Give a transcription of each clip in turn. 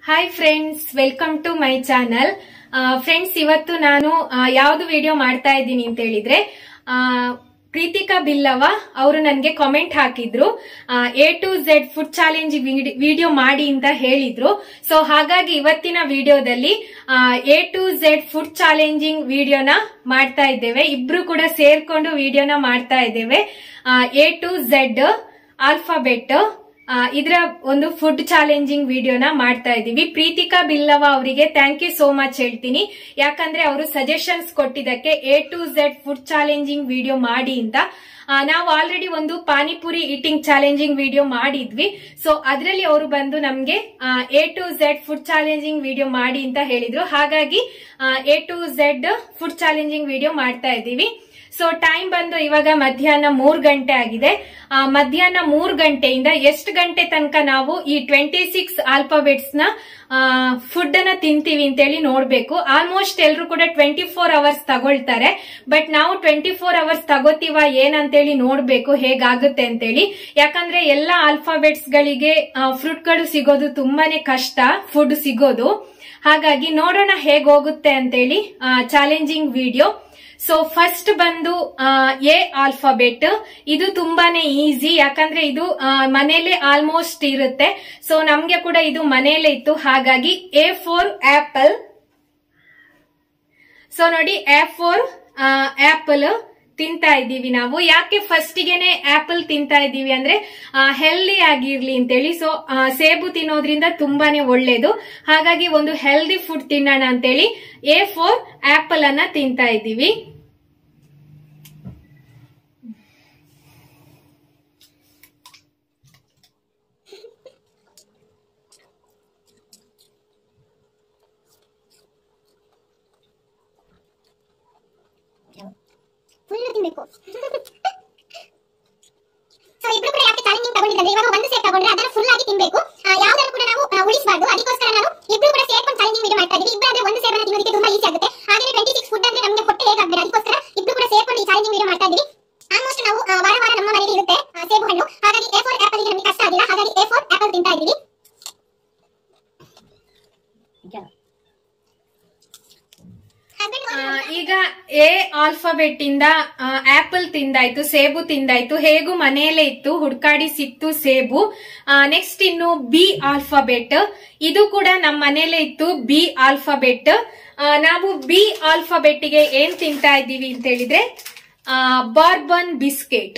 Hi friends welcome to my channel friends ಇವತ್ತು ನಾನು ಯಾವ್ದು ವಿಡಿಯೋ ಮಾಡ್ತಾ ಇದ್ದೀನಿ ಅಂತ ಹೇಳಿದ್ರೆ ಆ, ಪ್ರೀತಿಕಾ ಬಿಲ್ಲವ ಅವರು ನನಗೆ ಕಾಮೆಂಟ್ ಹಾಕಿದ್ರು A to Z food challenge video ಮಾಡಿ ಅಂತ ಹೇಳಿದ್ರು ಸೊ ಹಾಗಾಗಿ ಇವತ್ತಿನ ವಿಡಿಯೋದಲ್ಲಿ A to Z food challenging ವಿಡಿಯೋನ ಮಾಡ್ತಾ ಇದ್ದೇವೆ ಇಬ್ರು ಕೂಡ ಸೇರ್ಕೊಂಡು ವಿಡಿಯೋನ ಮಾಡ್ತಾ ಇದ್ದೇವೆ ಎ ಟು ಝೆಡ್ ಆಲ್ಫಾಬೆಟ್ ಆ, ಇದರ ಒಂದು ಫುಡ್ ಚಾಲೆಂಜಿಂಗ್ ವಿಡಿಯೋನ ಮಾಡ್ತಾ ಇದ್ದೀವಿ ಪ್ರೀತಿಕಾ ಬಿಲ್ಲವ ಅವರಿಗೆ ಥ್ಯಾಂಕ್ ಯು ಸೋ ಮಚ್ ಹೇಳ್ತೀನಿ ಯಾಕಂದ್ರೆ ಅವರು ಸಜೆಷನ್ಸ್ ಕೊಟ್ಟಿದ್ದಕ್ಕೆ A to Z food challenging video ಮಾಡಿ ಅಂತ ಆ, ನಾವು ಆಲ್ರೆಡಿ ಒಂದು ಪಾನಿಪುರಿ ಈಟಿಂಗ್ ಚಾಲೆಂಜಿಂಗ್ ವಿಡಿಯೋ ಮಾಡಿದ್ವಿ ಸೊ ಅದರಲ್ಲಿ ಅವರು ಬಂದು ನಮ್ಗೆ A to Z food challenging video ಮಾಡಿ ಅಂತ ಹೇಳಿದ್ರು ಹಾಗಾಗಿ A to Z food challenging video ಮಾಡ್ತಾ ಇದ್ದೀವಿ ಸೊ ಟೈಮ್ ಬಂದು ಇವಾಗ ಮಧ್ಯಾಹ್ನ ಮೂರ್ ಗಂಟೆ ಆಗಿದೆ ಆ, ಮಧ್ಯಾಹ್ನ ಮೂರ್ ಗಂಟೆಯಿಂದ ಎಷ್ಟು ಗಂಟೆ ತನಕ ನಾವು ಈ ಟ್ವೆಂಟಿ ಸಿಕ್ಸ್ ಆಲ್ಫಾಬೆಟ್ಸ್ ನ ಫುಡ್ ಅನ್ನ ತಿಂತೀವಿ ಅಂತೇಳಿ ನೋಡ್ಬೇಕು ಆಲ್ಮೋಸ್ಟ್ ಎಲ್ರು ಕೂಡ ಟ್ವೆಂಟಿ ಫೋರ್ ಅವರ್ಸ್ ತಗೊಳ್ತಾರೆ ಬಟ್ ನಾವು ಟ್ವೆಂಟಿ ಫೋರ್ ಅವರ್ಸ್ ತಗೋತೀವ ಏನಂತೇಳಿ ನೋಡ್ಬೇಕು ಹೇಗಾಗುತ್ತೆ ಅಂತೇಳಿ ಯಾಕಂದ್ರೆ ಎಲ್ಲ ಆಲ್ಫಾಬೆಟ್ಸ್ ಗಳಿಗೆ ಫ್ರೂಟ್ ಗಳು ಸಿಗೋದು ತುಂಬಾನೇ ಕಷ್ಟ ಫುಡ್ ಸಿಗೋದು ಹಾಗಾಗಿ ನೋಡೋಣ ಹೇಗ್ ಹೋಗುತ್ತೆ ಅಂತೇಳಿ ಚಾಲೆಂಜಿಂಗ್ ವಿಡಿಯೋ ಸೊ ಫಸ್ಟ್ ಬಂದು ಎ ಆಲ್ಫಾಬೆಟ್ ಇದು ತುಂಬಾನೇ ಈಸಿ ಯಾಕಂದ್ರೆ ಇದು ಆ, ಮನೇಲೆ ಆಲ್ಮೋಸ್ಟ್ ಇರುತ್ತೆ ಸೊ ನಮ್ಗೆ ಕೂಡ ಇದು ಮನೇಲೆ ಇತ್ತು ಹಾಗಾಗಿ ಎ ಫೋರ್ ಆಪಲ್ ಸೊ ನೋಡಿ ಎ ಫೋರ್ ಆಪಲ್ ತಿಂತಾ ಇದ್ದೀವಿ ನಾವು ಯಾಕೆ ಫಸ್ಟಿಗೆನೆ ಆಪಲ್ ತಿಂತಾ ಇದ್ದೀವಿ ಅಂದ್ರೆ ಹೆಲ್ದಿ ಆಗಿರ್ಲಿ ಅಂತೇಳಿ ಸೊ ಸೇಬು ತಿನ್ನೋದ್ರಿಂದ ತುಂಬಾನೇ ಒಳ್ಳೇದು ಹಾಗಾಗಿ ಒಂದು ಹೆಲ್ದಿ ಫುಡ್ ತಿನ್ನೋಣ ಅಂತೇಳಿ ಎ ಫೋರ್ ಆಪಲ್ ಅನ್ನ ತಿಂತಾ ಇದ್ದೀವಿ ಫುಲ್ ತಿನ್ಬೇಕು ಸೊ ಇಬ್ರು ಕೂಡ ಯಾಕೆ ಚಾಲೆಂಜಿಂಗ್ ತಗೊಂಡಿದ್ದಾರೆ ಇವಾಗ ಒಂದು ಸೇಟ್ ತಗೊಂಡ್ರೆ ಅದನ್ನ ಫುಲ್ ಆಗಿ ತಿನ್ಬೇಕು ಯಾವ್ದಾದ್ರು ಕೂಡ ನಾವು ಆ, ಉಳಿಸಬಾರ್ದು ಅದಕ್ಕೋಸ್ಕರ ನಾವು ಇಬ್ರು ಕೂಡ ಸೇರ್ಕೊಂಡು ಚಾಲೆಂಜಿಂಗ್ ವಿಡಿಯೋ ಮಾಡ್ತಾ ಇದೀವಿ ಇಬ್ರು ಅಂದ್ರೆ ಒಂದು ಸೇಬನ್ನ ತಿನ್ನೋದಕ್ಕೆ ತುಂಬಾ ಈಸಿ ಆಗುತ್ತೆ ಹಾಗೆ ಟ್ವೆಂಟಿ ಸಿಕ್ಸ್ ಫುಡ್ ಅಂದ್ರೆ ನಮಗೆ ಹೊಟ್ಟೆ ಹೇಗಾಗ್ಬೇಕು ಅದಕ್ಕೋಸ್ಕರ ಇಬ್ರು ಕೂಡ ಸೇರ್ಕೊಂಡು ಈ ಚಾಲೆಂಜಿಂಗ್ ವಿಡಿಯೋ ಮಾಡ್ತಾ ಇದೀವಿ ಆಲ್ಮೋಸ್ಟ್ ನಾವು ಆ, ವಾರ ವಾರ ನಮ್ಮ ಮನೆಯಲ್ಲಿ ಇರುತ್ತೆ ಆ, ಸೇಬು ಹಣ್ಣು ಹಾಗಾಗಿ ಎ ಫೋರ್ ಆಪಲ್ ನಮಗೆ ಕಷ್ಟ ಆಗಿಲ್ಲ ಹಾಗಾಗಿ ಎ ಫೋರ್ ಆಪಲ್ ತಿಂತಾ ಇದೀವಿ ಆ, ಈಗ ಎ ಆಲ್ಫಾಬೆಟ್ ಇಂದ ಆಪಲ್ ತಿಂದಾಯ್ತು ಸೇಬು ತಿಂದಾಯ್ತು ಹೇಗೂ ಮನೆಯಲ್ಲೇ ಇತ್ತು ಹುಡ್ಕಾಡಿ ಸಿಕ್ತು ಸೇಬು ನೆಕ್ಸ್ಟ್ ಇನ್ನು ಬಿ ಆಲ್ಫಾಬೆಟ್ ಇದು ಕೂಡ ನಮ್ಮ ಮನೆಯಲ್ಲೇ ಇತ್ತು ಬಿ ಆಲ್ಫಾಬೆಟ್ ನಾವು ಬಿ ಆಲ್ಫಾಬೆಟ್ ಗೆ ಏನ್ ತಿಂತಾ ಇದ್ದೀವಿ ಅಂತ ಹೇಳಿದ್ರೆ ಬಾರ್ಬನ್ ಬಿಸ್ಕೆಟ್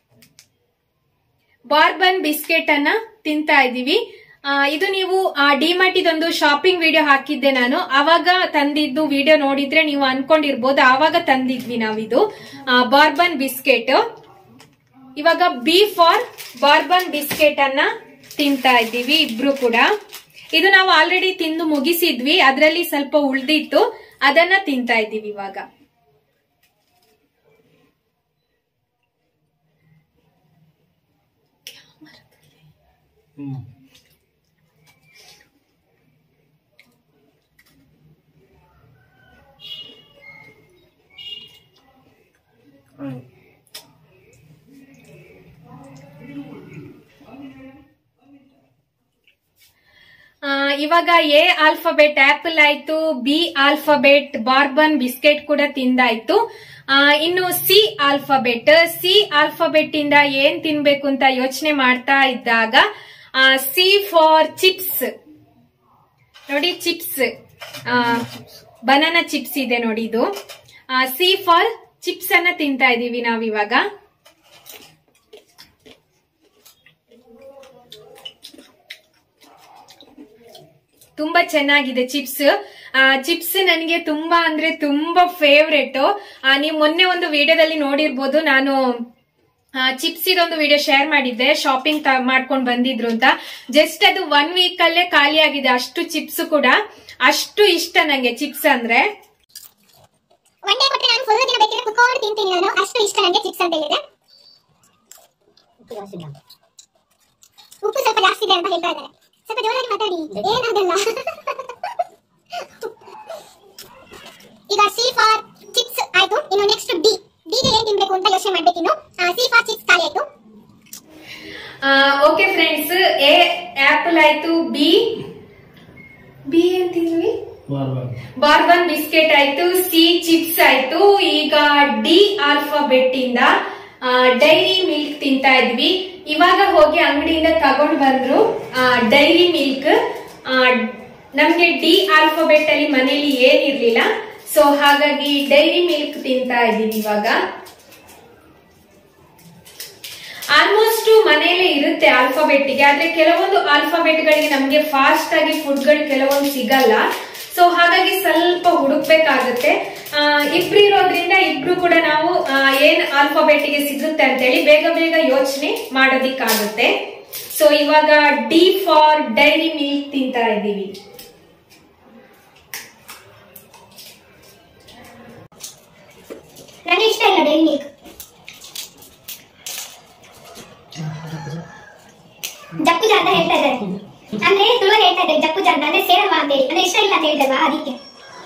ಬಾರ್ಬನ್ ಬಿಸ್ಕೆಟ್ ಅನ್ನ ತಿಂತಾ ಇದೀವಿ ಆ, ಇದು ನೀವು ಡಿಮಾರ್ಟ್ ಇದೊಂದು ಶಾಪಿಂಗ್ ವಿಡಿಯೋ ಹಾಕಿದ್ದೆ ನಾನು ಅವಾಗ ತಂದಿದ್ದು ವಿಡಿಯೋ ನೋಡಿದ್ರೆ ನೀವು ಅನ್ಕೊಂಡಿರ್ಬೋದು ಆವಾಗ ತಂದಿದ್ವಿ ನಾವಿದು ಆ, ಬಾರ್ಬನ್ ಬಿಸ್ಕೆಟ್ ಇವಾಗ ಬಿ ಫಾರ್ ಬಾರ್ಬನ್ ಬಿಸ್ಕೆಟ್ ಅನ್ನ ತಿಂತಾ ಇದ್ದೀವಿ ಇಬ್ರು ಕೂಡ ಇದು ನಾವು ಆಲ್ರೆಡಿ ತಿಂದು ಮುಗಿಸಿದ್ವಿ ಅದರಲ್ಲಿ ಸ್ವಲ್ಪ ಉಳ್ದಿತ್ತು ಅದನ್ನ ತಿಂತಾ ಇದ್ದೀವಿ ಇವಾಗ ಆ, ಇವಾಗ ಎ ಆಲ್ಫಾಬೆಟ್ ಆಪಲ್ ಆಯ್ತು ಬಿ ಆಲ್ಫಾಬೆಟ್ ಬಾರ್ಬನ್ ಬಿಸ್ಕೆಟ್ ಕೂಡ ತಿಂದಾಯ್ತು ಆ, ಇನ್ನು ಸಿ ಆಲ್ಫಾಬೆಟ್ ಸಿ ಆಲ್ಫಾಬೆಟ್ ಇಂದ ಏನ್ ತಿನ್ಬೇಕು ಅಂತ ಯೋಚನೆ ಮಾಡ್ತಾ ಇದ್ದಾಗ ಸಿ ಫಾರ್ ಚಿಪ್ಸ್ ನೋಡಿ ಚಿಪ್ಸ್ ಬನಾನಾ ಚಿಪ್ಸ್ ಇದೆ ನೋಡಿ ಇದು ಸಿ ಫಾರ್ ಚಿಪ್ಸ್ ಅನ್ನ ತಿಂತಾ ಇದೀವಿ ನಾವಿವಾಗ ತುಂಬಾ ಚೆನ್ನಾಗಿದೆ ಚಿಪ್ಸ್ ಚಿಪ್ಸ್ ನನಗೆ ತುಂಬಾ ಅಂದ್ರೆ ತುಂಬಾ ಫೇವ್ರೆಟ್ ನೀವು ಮೊನ್ನೆ ಒಂದು ವಿಡಿಯೋದಲ್ಲಿ ನೋಡಿರ್ಬೋದು ನಾನು ಚಿಪ್ಸ್ ಇದೊಂದು ವಿಡಿಯೋ ಶೇರ್ ಮಾಡಿದ್ದೆ ಶಾಪಿಂಗ್ ಮಾಡ್ಕೊಂಡು ಬಂದಿದ್ರು ಅಂತ ಜಸ್ಟ್ ಅದು ಒನ್ ವೀಕ್ ಅಲ್ಲೇ ಖಾಲಿ ಆಗಿದೆ ಅಷ್ಟು ಚಿಪ್ಸ್ ಕೂಡ ಅಷ್ಟು ಇಷ್ಟ ನಂಗೆ ಚಿಪ್ಸ್ ಅಂದ್ರೆ ಒನ್ ಡೇ ಕೊಟ್ಟರೆ ನಾನು ಫುಲ್ ದಿನ ಬೇಕಿದ್ರೆ ಕುತ್ಕೊಂಡು ತಿಂತೀನಿ ನಾನು ಅಷ್ಟು ಇಷ್ಟ ನನಗೆ ಚಿಪ್ಸ್ ಅಂತ ಹೇಳಿದ್ರೆ ಉಪ್ಪು ಸ್ವಲ್ಪ ಜಾಸ್ತಿ ಇದೆ ಅಂತ ಹೇಳ್ತಾ ಇದ್ದಾರೆ ಸ್ವಲ್ಪ ಜೋರಾಗಿ ಮಾತಾಡಿ ಏನಾಗಲ್ಲ ಈಗ ಸಿ ಫಾರ್ ಚಿಪ್ಸ್ ಆಯ್ತು ಇನ್ನು ನೆಕ್ಸ್ಟ್ ಡಿ ಡಿಗೆ ಏನ್ ತಿನ್ಬೇಕು ಅಂತ ಯೋಚನೆ ಮಾಡ್ಬೇಕಿನ್ನು ಸಿ ಫಾರ್ ಚಿಪ್ಸ್ ಖಾಲಿ ಆಯ್ತು ಓಕೆ ಫ್ರೆಂಡ್ಸ್ ಎ ಆಪಲ್ ಆಯ್ತು ಬಿ ಬಿ ಅಂತಿದ್ವಿ ಬಾರ್ಬನ್ ಬಾರ್ಬನ್ ಬಿಸ್ಕೆಟ್ ಆಯ್ತು ಸಿ ಚಿಪ್ಸ್ ಆಯ್ತು ಈಗ ಡಿ ಆಲ್ಫಾಬೆಟ್ ಇಂದ ಡೈರಿ ಮಿಲ್ಕ್ ತಿಂತಾ ಇದ್ವಿ ಇವಾಗ ಹೋಗಿ ಅಂಗಡಿಯಿಂದ ತಗೊಂಡ್ ಬಂದ್ರು ಡೈರಿ ಮಿಲ್ಕ್ ನಮ್ಗೆ ಡಿ ಆಲ್ಫಾಬೆಟ್ ಅಲ್ಲಿ ಮನೇಲಿ ಏನಿರ್ಲಿಲ್ಲ ಸೊ ಹಾಗಾಗಿ ಡೈರಿ ಮಿಲ್ಕ್ ತಿಂತಾ ಇದೀವಿ ಇವಾಗ ಆಲ್ಮೋಸ್ಟ್ ಮನೆಯಲ್ಲೇ ಇರುತ್ತೆ ಆಲ್ಫಾಬೆಟ್ ಗೆ ಆದ್ರೆ ಕೆಲವೊಂದು ಆಲ್ಫಾಬೆಟ್ ಗಳಿಗೆ ನಮ್ಗೆ ಫಾಸ್ಟ್ ಆಗಿ ಫುಡ್ ಗಳು ಕೆಲವೊಂದು ಸಿಗಲ್ಲ ಸೊ ಹಾಗಾಗಿ ಸ್ವಲ್ಪ ಹುಡುಕ್ಬೇಕಾಗುತ್ತೆ ಆ, ಇಬ್ರು ಇರೋದ್ರಿಂದ ಇಬ್ರು ಕೂಡ ನಾವು ಆ, ಏನ್ ಆಲ್ಫಾಬೆಟ್ ಗೆ ಸಿಗುತ್ತೆ ಅಂತೇಳಿ ಬೇಗ ಬೇಗ ಯೋಚನೆ ಮಾಡೋದಿಕ್ಕಾಗುತ್ತೆ ಸೊ ಇವಾಗ ಡಿ ಫಾರ್ ಡೈರಿ ಮಿಲ್ಕ್ ತಿಂತಾ ಇದ್ದೀವಿ ನನಗೆ ಇಷ್ಟ ಇಲ್ಲ ಡೈರಿ ಮಿಲ್ಕ್ ಜಪ್ಪುಜ ಅಂತ ಹೇಳ್ತಾ ಇದ್ದಾರೆ ಅಂದ್ರೆ ತುಳುವ ಹೇಳ್ತಾ ಇದ್ದಾರೆ ಜಪ್ಪುಜ ಅಂತ ಅಂದ್ರೆ ಸೇರಲ್ವಾ ಅಂತೇಳಿ ಅಂದ್ರೆ ಇಷ್ಟ ಇಲ್ಲ ಅಂತ ಹೇಳಿದಲ್ವಾ ಅದಕ್ಕೆ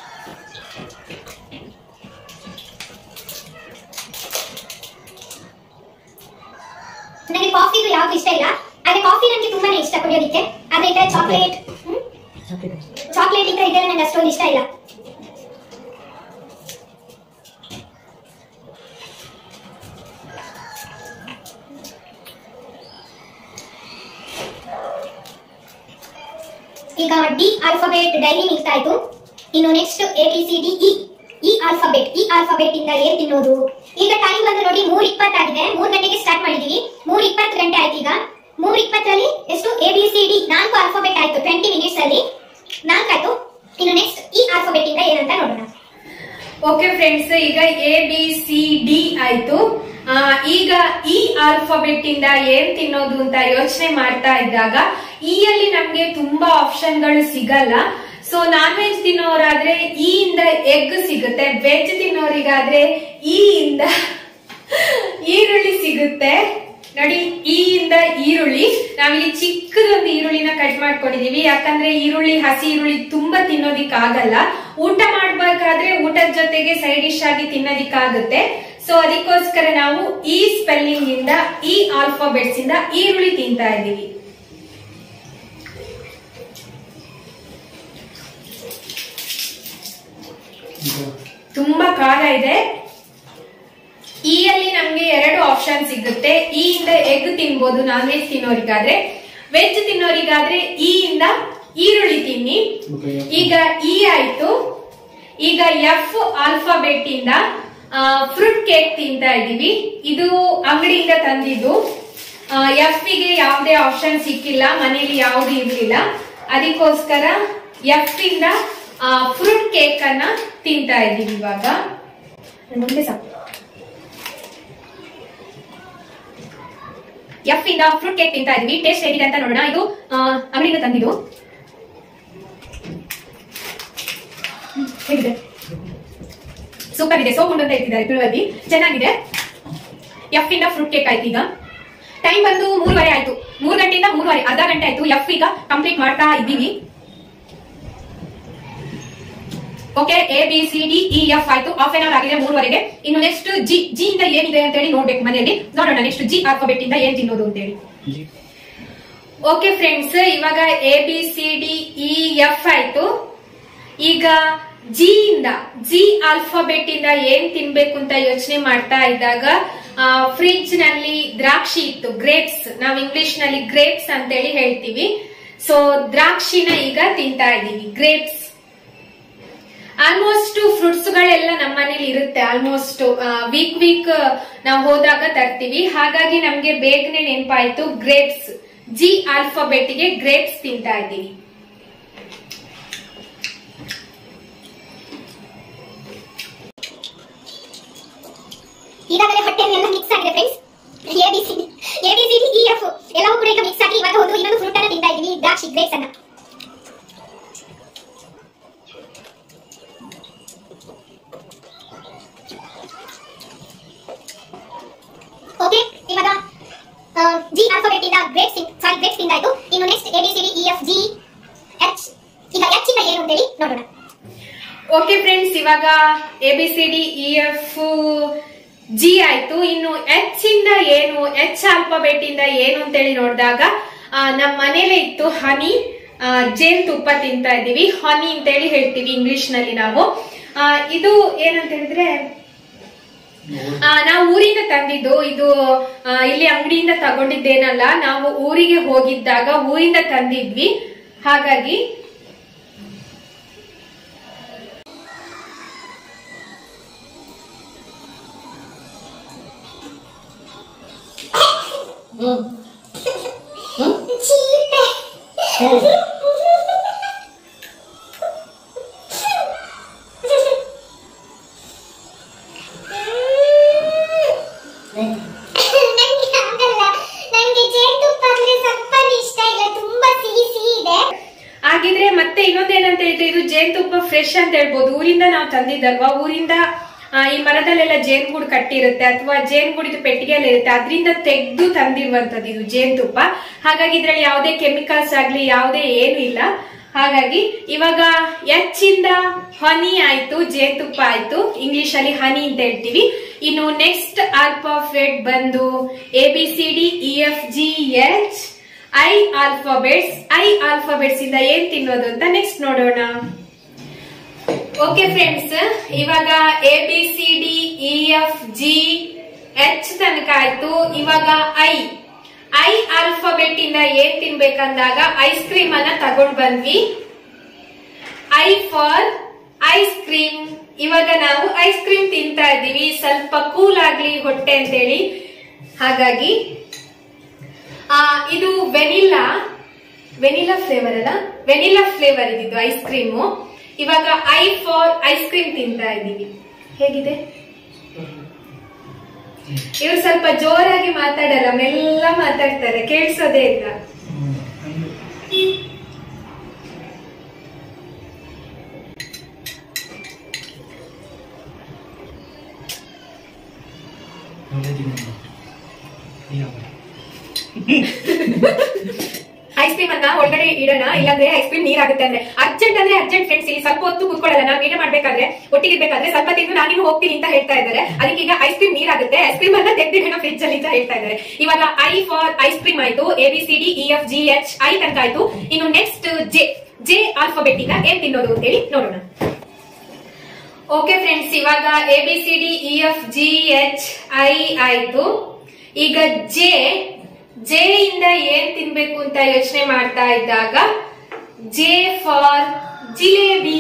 ನನಗೆ ಕಾಫಿದು ಯಾವ್ದು ಇಷ್ಟ ಇಲ್ಲ ಆದ್ರೆ ಕಾಫಿ ನನಗೆ ತುಂಬಾನೇ ಇಷ್ಟ ಕುಡಿಯೋದಿಕ್ಕೆ ಆದ್ರೆ ಈ ಚಾಕ್ಲೇಟ್ ಚಾಕ್ಲೇಟ್ ಇಂದ ಇದೆಲ್ಲ ನನಗೆ ಅಷ್ಟೊಂದು ಇಷ್ಟ ಇಲ್ಲ ಈಗ ಡಿ ಆಲ್ಫಾಬೆಟ್ ಡೈರಿ ಮಿಲ್ಕ್ ಆಯ್ತು ಇನ್ನು next A B C D E E alphabet E alphabet ಇಂದ ಏನ್ ತಿನ್ನೋದು ಈಗ ಟೈಮ್ ಬಂದು ನೋಡಿ ಮೂರ್ ಇಪ್ಪತ್ತಾಗಿದೆ ಮೂರ್ ಗಂಟೆಗೆ ಸ್ಟಾರ್ಟ್ ಮಾಡಿದೀವಿ ಮೂರ್ ಇಪ್ಪತ್ತು ಗಂಟೆ ಆಯ್ತು ಈಗ ಮೂರ್ ಇಪ್ಪತ್ತರಲ್ಲಿ ಎಷ್ಟು ಎ ಬಿ ಸಿ ಡಿ ನಾಲ್ಕು ಆಲ್ಫಾಬೆಟ್ ಆಯ್ತು ಟ್ವೆಂಟಿ ಮಿನಿಟ್ಸ್ ಅಲ್ಲಿ ನಾಲ್ಕಾಯ್ತು ಇನ್ನು ನೆಕ್ಸ್ಟ್ ಈ ಆಲ್ಫಾಬೆಟ್ ಇಂದ ಏನಂತ ನೋಡೋಣ ಓಕೆ ಫ್ರೆಂಡ್ಸ್ ಈಗ ಎ ಬಿ ಸಿ ಡಿ ಆಯ್ತು ಆ, ಈಗ ಈ ಆಲ್ಫಾಬೆಟ್ ಇಂದ ಏನ್ ತಿನ್ನೋದು ಅಂತ ಯೋಚನೆ ಮಾಡ್ತಾ ಇದ್ದಾಗ ಈ ಅಲ್ಲಿ ನಮ್ಗೆ ತುಂಬಾ ಆಪ್ಷನ್ಗಳು ಸಿಗಲ್ಲ ಸೊ ನಾನ್ ವೆಜ್ ತಿನ್ನೋರಾದ್ರೆ ಈ ಇಂದ ಎಗ್ ಸಿಗುತ್ತೆ ವೆಜ್ ತಿನ್ನೋರಿಗಾದ್ರೆ ಈ ಇಂದ ಈರುಳ್ಳಿ ಸಿಗುತ್ತೆ ನೋಡಿ ಈ ಇಂದ ಈರುಳ್ಳಿ ನಾವಿಲ್ಲಿ ಚಿಕ್ಕದೊಂದು ಈರುಳ್ಳಿನ ಕಟ್ ಮಾಡ್ಕೊಂಡಿದೀವಿ ಯಾಕಂದ್ರೆ ಈರುಳ್ಳಿ ಹಸಿ ಈರುಳ್ಳಿ ತುಂಬಾ ತಿನ್ನೋದಿಕ್ಕಾಗಲ್ಲ ಊಟ ಮಾಡ್ಬೇಕಾದ್ರೆ ಊಟದ ಜೊತೆಗೆ ಸೈಡ್ ಡಿಶ್ ಆಗಿ ತಿನ್ನೋದಿಕ್ಕಾಗುತ್ತೆ ಸೊ ಅದಕ್ಕೋಸ್ಕರ ನಾವು ಈ ಸ್ಪೆಲ್ಲಿಂಗ್ ಇಂದ ಈ ಆಲ್ಫಾಬೆಟ್ಸ್ ಇಂದ ಈರುಳ್ಳಿ ತಿಂತಾ ಇದೀವಿ ತುಂಬಾ ಖಾರ ಇದೆ ಈ ಅಲ್ಲಿ ನಮ್ಗೆ ಎರಡು ಆಪ್ಷನ್ ಸಿಗುತ್ತೆ ಈ ಇಂದ ಎಗ್ ತಿನ್ಬೋದು ನಾನ್ ವೆಜ್ ತಿನ್ನೋರಿಗಾದ್ರೆ ವೆಜ್ ತಿನ್ನೋರಿಗಾದ್ರೆ ಈ ಇಂದ ಈರುಳ್ಳಿ ತಿನ್ನಿ ಈಗ ಇ ಆಯ್ತು ಈಗ ಎಫ್ ಆಲ್ಫಾಬೆಟ್ ಇಂದ ಫ್ರೂಟ್ ಕೇಕ್ ತಿಂತಾ ಇದೀವಿ ಇದು ಅಂಗಡಿಯಿಂದ ತಂದಿದ್ದು ಎಫ್ ಗೆ ಯಾವುದೇ ಆಪ್ಷನ್ ಸಿಕ್ಕಿಲ್ಲ ಮನೇಲಿ ಯಾವ್ದು ಇರ್ಲಿಲ್ಲ ಅದಕ್ಕೋಸ್ಕರ ಎಫ್ ಇಂದ ಫ್ರೂಟ್ ಕೇಕ್ ಅನ್ನ ತಿಂತಾ ಇದೀವಿ ಇವಾಗ ಮುಂದೆ ಸಾಕು ಎಫ್ ಇಂದ ಫ್ರೂಟ್ ಕೇಕ್ ತಿಂತಾ ಇದೀವಿ ಟೇಸ್ಟ್ ಹೇಗಿದೆ ಅಂತ ನೋಡೋಣ ಇದು ಆ, ಅಂಗಡಿಯಿಂದ ತಂದಿದ್ದು ಹ್ಮ್, ಹೇಗಿದೆ ಸೂಪರ್ ಇದೆ ಸೋಪ್ ಅಂತ ಇಟ್ಟಿದ್ದಾರೆ ತುಳುವಲ್ಲಿ ಚೆನ್ನಾಗಿದೆ ಎಫ್ ಇಂದ ಫ್ರೂಟ್ ಕೇಕ್ ಆಯ್ತು ಈಗ ಟೈಮ್ ಬಂದು ಮೂರುವರೆ ಆಯ್ತು ಮೂರು ಗಂಟೆಯಿಂದ ಮೂರುವರೆ ಅರ್ಧ ಗಂಟೆ ಆಯ್ತು ಎಫ್ ಈಗ ಕಂಪ್ಲೀಟ್ ಮಾಡ್ತಾ ಇದ್ದೀವಿ okay A B C D E F ಆಯ್ತು ಹಾಫ್ ಎನ್ ಅವರ್ ಆಗಿದೆ ಮೂರುವರೆಗೆ ಇನ್ನು ನೆಕ್ಸ್ಟ್ ಜಿ ಜಿ ಇಂದ ಏನಿದೆ ಅಂತ ಹೇಳಿ ನೋಡ್ಬೇಕು ಮನೆಯಲ್ಲಿ ನೋಡೋಣ ನೆಕ್ಸ್ಟ್ ಜಿ ಆಲ್ಫಾಬೆಟ್ ಇಂದ ಏನ್ ತಿನ್ನೋದು ಅಂತ ಹೇಳಿ ಓಕೆ ಫ್ರೆಂಡ್ಸ್ ಇವಾಗ A B C D E F ಆಯ್ತು ಈಗ ಜಿ ಇಂದ ಜಿ ಆಲ್ಫಾಬೆಟ್ ಇಂದ ಏನ್ ತಿನ್ಬೇಕು ಅಂತ ಯೋಚನೆ ಮಾಡ್ತಾ ಇದ್ದಾಗ ಫ್ರಿಡ್ಜ್ ನಲ್ಲಿ ದ್ರಾಕ್ಷಿ ಇತ್ತು ಗ್ರೇಪ್ಸ್ ನಾವು ಇಂಗ್ಲಿಷ್ ನಲ್ಲಿ ಗ್ರೇಪ್ಸ್ ಅಂತೇಳಿ ಹೇಳ್ತೀವಿ ಸೊ ದ್ರಾಕ್ಷಿನ ಈಗ ತಿಂತಾ ಇದೀವಿ ಗ್ರೇಪ್ಸ್ ಆಲ್ಮೋಸ್ಟ್ ಫ್ರೂಟ್ಸ್ ಗಳೆಲ್ಲ ನಮ್ಮ ಮನೇಲಿ ಇರುತ್ತೆ ಆಲ್ಮೋಸ್ಟ್ ವೀಕ್ ವೀಕ್ ನಾವು ಹೋದಾಗ ತರ್ತೀವಿ ಹಾಗಾಗಿ ನಮ್ಗೆ ಬೇಗನೆ ನೆನಪಾಯ್ತು ಗ್ರೇಪ್ಸ್ ಜಿ ಆಲ್ಫಾಬೆಟ್ ಗೆ ಗ್ರೇಪ್ಸ್ ತಿಂತಾ ಇದ್ದೀವಿ ಈಗಾಗಲೇ ಹೊಟ್ಟೆಯಲ್ಲೆಲ್ಲ ಮಿಕ್ಸ್ ಆಗಿದೆ friends A B C A B C D E F ಎಲ್ಲವೂ ಕೂಡ ಈಗ ಮಿಕ್ಸ್ ಆಗಿ ಇವಾಗ ಒಂದು ಇನ್ನೊಂದು ಫ್ರೂಟ್ ಅನ್ನ ತಿಂತಾ ಇದ್ದೀನಿ ದ್ರಾಕ್ಷಿ ಗ್ರೇಪ್ಸ್ ಅನ್ನ ಓಕೆ ಇವಾಗ ಜಿ ಆಲ್ಫಾಬೆಟ್ ಇಂದ ಗ್ರೇಪ್ಸ್ ಸಾರಿ ಗ್ರೇಪ್ಸ್ ತಿಂದಾಯ್ತು ಇನ್ನು next A B C D E F G H ಈಗ ಎಚ್ ಇಂದ ಏನು ಅಂತೇಳಿ ನೋಡೋಣ ಓಕೆ ಫ್ರೆಂಡ್ಸ್ ಇವಾಗ A B C D E F G ಆಯ್ತು ಇನ್ನು ಎಚ್ ಇಂದ ಏನು ಎಚ್ ಆಲ್ಫಾಬೆಟ್ ಇಂದ ಏನು ಅಂತೇಳಿ ನೋಡಿದಾಗ ನಮ್ಮ ಮನೇಲೆ ಇತ್ತು ಹನಿ ಆ, ಜೇನುತುಪ್ಪ ತಿಂತಾ ಇದೀವಿ ಹನಿ ಅಂತೇಳಿ ಹೇಳ್ತೀವಿ ಇಂಗ್ಲಿಷ್ ನಲ್ಲಿ ನಾವು ಆ, ಇದು ಏನಂತ ಹೇಳಿದ್ರೆ ಆ, ನಾವು ಊರಿಂದ ತಂದಿದ್ದು ಇದು ಆ, ಇಲ್ಲಿ ಅಂಗಡಿಯಿಂದ ತಗೊಂಡಿದ್ದೇನಲ್ಲ ನಾವು ಊರಿಗೆ ಹೋಗಿದ್ದಾಗ ಊರಿಂದ ತಂದಿದ್ವಿ ಹಾಗಾಗಿ ಚೀಪೆ ನಂಗೆ ಆಗಲ್ಲ ನಂಗೆ ಜೇನುತುಪ್ಪ ಅಂದ್ರೆ ಸ್ವಲ್ಪ ಇಷ್ಟ ಇಲ್ಲ ತುಂಬಾ ಸಿಹಿ ಸಿಹಿ ಇದೆ ಆಗಿದ್ರೆ ಮತ್ತೆ ಇನ್ನೊಂದೇನಂತ ಹೇಳಿದ್ರೆ ಇದು ಜೇನುತುಪ್ಪ ಫ್ರೆಶ್ ಅಂತ ಹೇಳ್ಬೋದು ಊರಿಂದ ನಾವು ತಂದಿದ್ದಲ್ವಾ ಊರಿಂದ ಆ, ಈ ಮರದಲ್ಲೆಲ್ಲ ಜೇನುಗೂಡು ಕಟ್ಟಿರುತ್ತೆ ಅಥವಾ ಜೇನುಗೂಡಿದು ಪೆಟ್ಟಿಗೆಯಲ್ಲಿ ಇರುತ್ತೆ ಅದರಿಂದ ತೆಗೆದು ತಂದಿರುವಂತದ್ದು ಇದು ಜೇನುತುಪ್ಪ ಹಾಗಾಗಿ ಇದ್ರಲ್ಲಿ ಯಾವುದೇ ಕೆಮಿಕಲ್ಸ್ ಆಗ್ಲಿ ಯಾವುದೇ ಏನು ಇಲ್ಲ ಹಾಗಾಗಿ ಇವಾಗ ಎಚ್ ಇಂದ ಹನಿ ಆಯ್ತು ಜೇನುತುಪ್ಪ ಆಯ್ತು ಇಂಗ್ಲಿಷ್ ಅಲ್ಲಿ ಹನಿ ಅಂತ ಹೇಳ್ತೀವಿ ಇನ್ನು ನೆಕ್ಸ್ಟ್ ಆಲ್ಫಾಫೆಟ್ ಬಂದು A B C D E F G H I alphabets I alphabets ಇಂದ ಏನ್ ತಿನ್ನೋದು ಅಂತ ನೆಕ್ಸ್ಟ್ ನೋಡೋಣ ಓಕೆ ಫ್ರೆಂಡ್ಸ್ ಇವಾಗ A B C D E F G H ತನಕ ಆಯ್ತು ಇವಾಗ ಐ ಐ ಆಲ್ಫಾಬೆಟ್ ಇಂದ ಏನ್ ತಿನ್ಬೇಕಂದಾಗ ಐಸ್ ಕ್ರೀಮ್ ಅನ್ನ ತಗೊಂಡ್ ಬಂದ್ವಿ ಐ ಫಾರ್ ಐಸ್ ಕ್ರೀಮ್ ಇವಾಗ ನಾವು ಐಸ್ ಕ್ರೀಮ್ ತಿಂತಾ ಇದೀವಿ ಸ್ವಲ್ಪ ಕೂಲ್ ಆಗ್ಲಿ ಹೊಟ್ಟೆ ಅಂತೇಳಿ ಹಾಗಾಗಿ ಆ, ಇದು ವೆನಿಲ್ಲಾ ವೆನಿಲ್ಲಾ ಫ್ಲೇವರ್ ಅಲ್ಲ ವೆನಿಲ್ಲಾ ಫ್ಲೇವರ್ ಇದಿದ್ದು ಐಸ್ ಕ್ರೀಮು ಇವಾಗ ಐ ಫಾರ್ ಐಸ್ ಕ್ರೀಮ್ ತಿಂತಾ ಇದ್ದೀವಿ ಹೇಗಿದೆ ಇವ್ರು ಸ್ವಲ್ಪ ಜೋರಾಗಿ ಮಾತಾಡಲ್ಲ ಮೆಲ್ಲ ಮಾತಾಡ್ತಾರೆ ಕೇಳಿಸೋದೇ ಇಲ್ಲ ಐಸ್ ಕ್ರೀಮ್ ಅನ್ನ ಒಳಗಡೆ ಇಡೋಣ ಇಲ್ಲಾಂದ್ರೆ ಐಸ್ ಕ್ರೀಮ್ ನೀರಾಗುತ್ತೆ ಅಂದ್ರೆ ಅರ್ಜೆಂಟ್ ಅಂದ್ರೆ ಅರ್ಜೆಂಟ್ ಫ್ರೆಂಡ್ಸ್ ಇಲ್ಲಿ ಸ್ವಲ್ಪ ಹೊತ್ತು ಕುತ್ಕೊಳ್ಳಲ್ಲ ನಾವು ವಿಡಿಯೋ ಮಾಡ್ಬೇಕಾದ್ರೆ ಒಟ್ಟಿಗೆ ಇರ್ಬೇಕಾದ್ರೆ ಸ್ವಲ್ಪ ತಿಂದು ನಾನಿನ್ನು ಹೋಗ್ತೀನಿ ಅಂತ ಹೇಳ್ತಾ ಇದ್ದಾರೆ ಅದಕ್ಕೆ ಈಗ ಐಸ್ ಕ್ರೀಮ್ ನೀರಾಗುತ್ತೆ ಐಸ್ ಕ್ರೀಮ್ ಅನ್ನ ತೆಗ್ದಿಡೋಣ ಫ್ರಿಜ್ ಅಲ್ಲಿ ಅಂತ ಹೇಳ್ತಾ ಇದ್ದಾರೆ ಇವಾಗ ಐ ಫಾರ್ ಐಸ್ ಕ್ರೀಮ್ ಆಯ್ತು A B C D E F G H I ತನಕ ಆಯ್ತು ಇನ್ನು ನೆಕ್ಸ್ಟ್ ಜೆ ಜೆ ಆಲ್ಫಾಬೆಟ್ ಇಂದ ಏನ್ ತಿನ್ನೋದು ಅಂತೇಳಿ ನೋಡೋಣ ಓಕೆ ಫ್ರೆಂಡ್ಸ್ ಇವಾಗ A B C D E F G H I ಆಯ್ತು ಈಗ ಜೆ ಜೆ ಇಂದ ಏನ್ ತಿನ್ಬೇಕು ಅಂತ ಯೋಚನೆ ಮಾಡ್ತಾ ಇದ್ದಾಗ ಜೆ ಫಾರ್ ಜಿಲೇಬಿ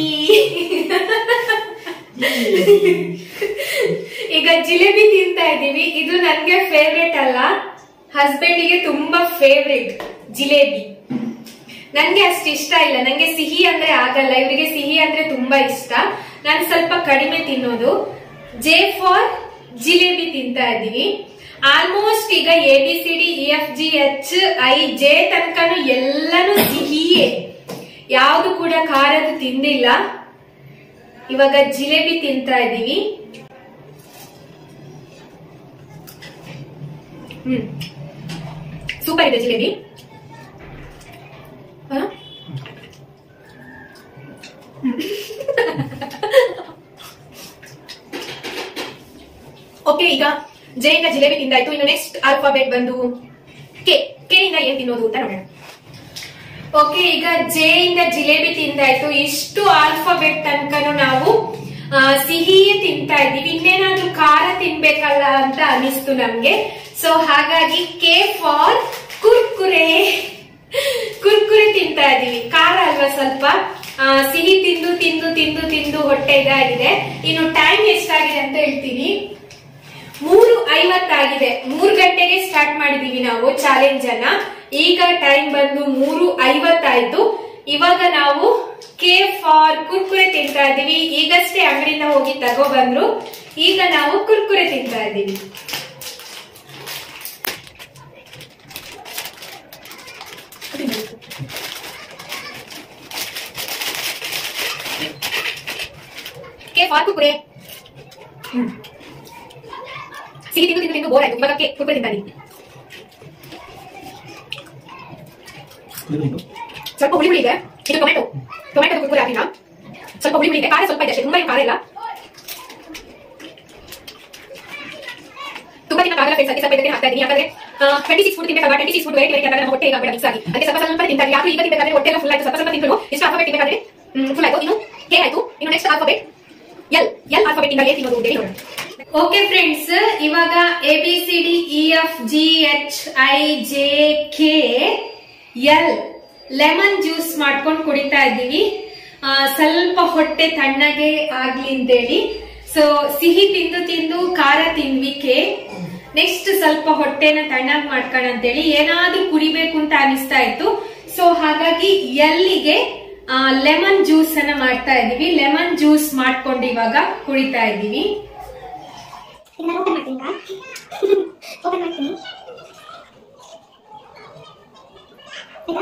ಈಗ ಜಿಲೇಬಿ ತಿಂತಾ ಇದೀವಿ ಇದು ನನ್ಗೆ ಫೇವ್ರೆಟ್ ಅಲ್ಲ ಹಸ್ಬೆಂಡಿಗೆ ತುಂಬಾ ಫೇವ್ರೆಟ್ ಜಿಲೇಬಿ ನನ್ಗೆ ಅಷ್ಟು ಇಷ್ಟ ಇಲ್ಲ ನಂಗೆ ಸಿಹಿ ಅಂದ್ರೆ ಆಗಲ್ಲ ಇವರಿಗೆ ಸಿಹಿ ಅಂದ್ರೆ ತುಂಬಾ ಇಷ್ಟ ನಾನು ಸ್ವಲ್ಪ ಕಡಿಮೆ ತಿನ್ನೋದು ಜೆ ಫಾರ್ ಜಿಲೇಬಿ ತಿಂತಾ ಇದೀವಿ ಆಲ್ಮೋಸ್ಟ್ ಈಗ A B C D E F G H I J ತನಕನು ಎಲ್ಲಾನು ಸಿಹಿಯೇ ಯಾವ್ದು ಕೂಡ ಖಾರದು ತಿಂದಿಲ್ಲ ಇವಾಗ ಜಿಲೇಬಿ ತಿಂತಾ ಇದೀವಿ ಹ್ಮ್ ಸೂಪರ್ ಇದೆ ಜಿಲೇಬಿ ಹ? ಓಕೆ ಈಗ ಜೆ ಇಂದ ಜಿಲೇಬಿ ತಿಂದಾಯ್ತು ಇನ್ನು ನೆಕ್ಸ್ಟ್ ಆಲ್ಫಾಬೆಟ್ ಬಂದು ಕೆ ಕೆ ಇಂದ ಏನ್ ತಿನ್ನೋದು ಅಂತ ನೋಡೋಣ ಓಕೆ ಈಗ ಜೆ ಇಂದ ಜಿಲೇಬಿ ತಿಂದಾಯ್ತು ಇಷ್ಟು ಆಲ್ಫಾಬೆಟ್ ತನಕನು ನಾವು ಆ, ಸಿಹಿಯೇ ತಿಂತಾ ಇದ್ದೀವಿ ಇನ್ನೇನಾದ್ರೂ ಖಾರ ತಿನ್ಬೇಕಲ್ಲ ಅಂತ ಅನಿಸ್ತು ನಮ್ಗೆ ಸೊ ಹಾಗಾಗಿ ಕೆ ಫಾರ್ ಕುರ್ಕುರೆ ಕುರ್ಕುರೆ ತಿಂತಾ ಇದೀವಿ ಖಾರ ಅಲ್ವಾ ಸ್ವಲ್ಪ ಆ, ಸಿಹಿ ತಿಂದು ತಿಂದು ತಿಂದು ತಿಂದು ಹೊಟ್ಟೆ ಇದಾಗಿದೆ ಇನ್ನು ಟೈಮ್ ಎಷ್ಟಾಗಿದೆ ಅಂತ ಹೇಳ್ತೀನಿ ಮೂರು ಐವತ್ತಾಗಿದೆ ಮೂರು ಗಂಟೆಗೆ ಸ್ಟಾರ್ಟ್ ಮಾಡಿದೀವಿ ನಾವು ಚಾಲೆಂಜ್ ಅನ್ನ ಈಗ ಟೈಮ್ ಬಂದು ಮೂರು ಐವತ್ತಾಯ್ತು ಇವಾಗ ನಾವು ಕೆ ಫಾರ್ ಕುರ್ಕುರೆ ತಿಂತಾ ಇದೀವಿ ಈಗಷ್ಟೇ ಅಂಗಡಿಯಿಂದ ಹೋಗಿ ತಗೋ ಬಂದ್ರು ಈಗ ನಾವು ಕುರ್ಕುರೆ ತಿಂತಾ ಇದೀವಿ ಕೆ ಫಾರ್ ಕುರ್ಕುರೆ ಹ್ಮ್. ಸಿಹಿ ತಿಂದು ತಿಂದು ತಿಂದು ಬೋರ್ ಆಯ್ತು ಇವಾಗ ಕೆ ಕುರ್ಕುರೆ ತಿಂತಾ ಇದೀವಿ ಸ್ವಲ್ಪ ಹುಳಿ ಹುಳಿ ಇದೆ ಇದು ಟೊಮೆಟೊ ಟೊಮೆಟೊ ಕುರ್ಕುರೆ ಹಾಕಿನ ಸ್ವಲ್ಪ ಹುಳಿ ಹುಳಿ ಇದೆ ಖಾರ ಸ್ವಲ್ಪ ಇದೆ ಅಷ್ಟೇ ತುಂಬಾ ಏನು ಖಾರ ಇಲ್ಲ ತುಂಬಾ ದಿನ ಆಗಲ್ಲ ಫ್ರೆಂಡ್ಸ್ ಅದಕ್ಕೆ ಸ್ವಲ್ಪ ಇದಕ್ಕೆ ಹಾಕ್ತಾ ಇದೀನಿ ಯಾಕಂದ್ರೆ ಟ್ವೆಂಟಿ ಸಿಕ್ಸ್ ಫುಡ್ ತಿನ್ಬೇಕಾಗ twenty six food variety variety ನಮ್ಮ ಹೊಟ್ಟೆ ಈಗ ಮಿಕ್ಸ್ ಆಗಿ ಅದಕ್ಕೆ ಸ್ವಲ್ಪ ಸ್ವಲ್ಪ ತಿಂತಾರೆ ಯಾರು ಈಗ ತಿನ್ಬೇಕಾದ್ರೆ ಹೊಟ್ಟೆ ಎಲ್ಲ ಫುಲ್ ಆಯ್ತು ಸ್ವಲ್ಪ ಸ್ವಲ್ಪ ತಿಂಗಳು ಎಷ್ಟು ಆಲ್ಫಾಬೆಟ್ ತಿನ್ಬೇಕಾದ್ರೆ ಫುಲ್ ಆಯ್ತು ಇನ್ನು ಕೆ ಆಯ್ತು ಇನ್ನು next alphabet L L alphabet ಇಂದ ಏನ್ ತಿನ್ನೋದು ಅಂತ ಹೇಳಿ ನೋಡೋಣ ಓಕೆ ಫ್ರೆಂಡ್ಸ್ ಇವಾಗ A B C D E F G H I J K L lemon juice ಮಾಡ್ಕೊಂಡು ಕುಡಿತಾ ಇದ್ದೀವಿ ಆ, ಸ್ವಲ್ಪ ಹೊಟ್ಟೆ ತಣ್ಣಗೆ ಆಗ್ಲಿ ಅಂತೇಳಿ ಸೊ ಸಿಹಿ ತಿಂದು ತಿಂದು ಖಾರ ತಿಂದ್ವಿ ಕೆ ನೆಕ್ಸ್ಟ್ ಸ್ವಲ್ಪ ಹೊಟ್ಟೆನ ತಣ್ಣಗ್ ಮಾಡ್ಕೋಣ ಅಂತೇಳಿ ಏನಾದ್ರೂ ಕುಡಿಬೇಕು ಅಂತ ಅನಿಸ್ತಾ ಇತ್ತು ಸೊ ಹಾಗಾಗಿ ಎಲ್ಲಿಗೆ ಲೆಮನ್ ಜ್ಯೂಸ್ ಅನ್ನ ಮಾಡ್ತಾ ಇದೀವಿ ಲೆಮನ್ ಜ್ಯೂಸ್ ಮಾಡ್ಕೊಂಡು ಇವಾಗ ಕುಡಿತಾ ಇದೀವಿ ಈಗ ನಾನು ಓಪನ್ ಮಾಡ್ತೀನಿ ಓಪನ್ ಮಾಡ್ತೀನಿ ಈಗ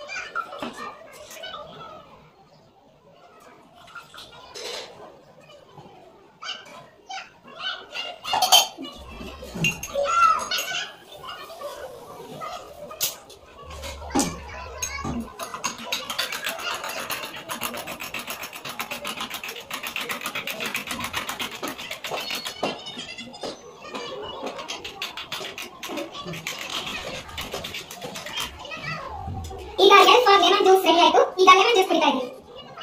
ಈಗ L for lemon juice ready ಆಯ್ತು ಈಗ ಲೆಮನ್ ಜ್ಯೂಸ್ ಕುಡಿತಾ ಇದ್ದೀವಿ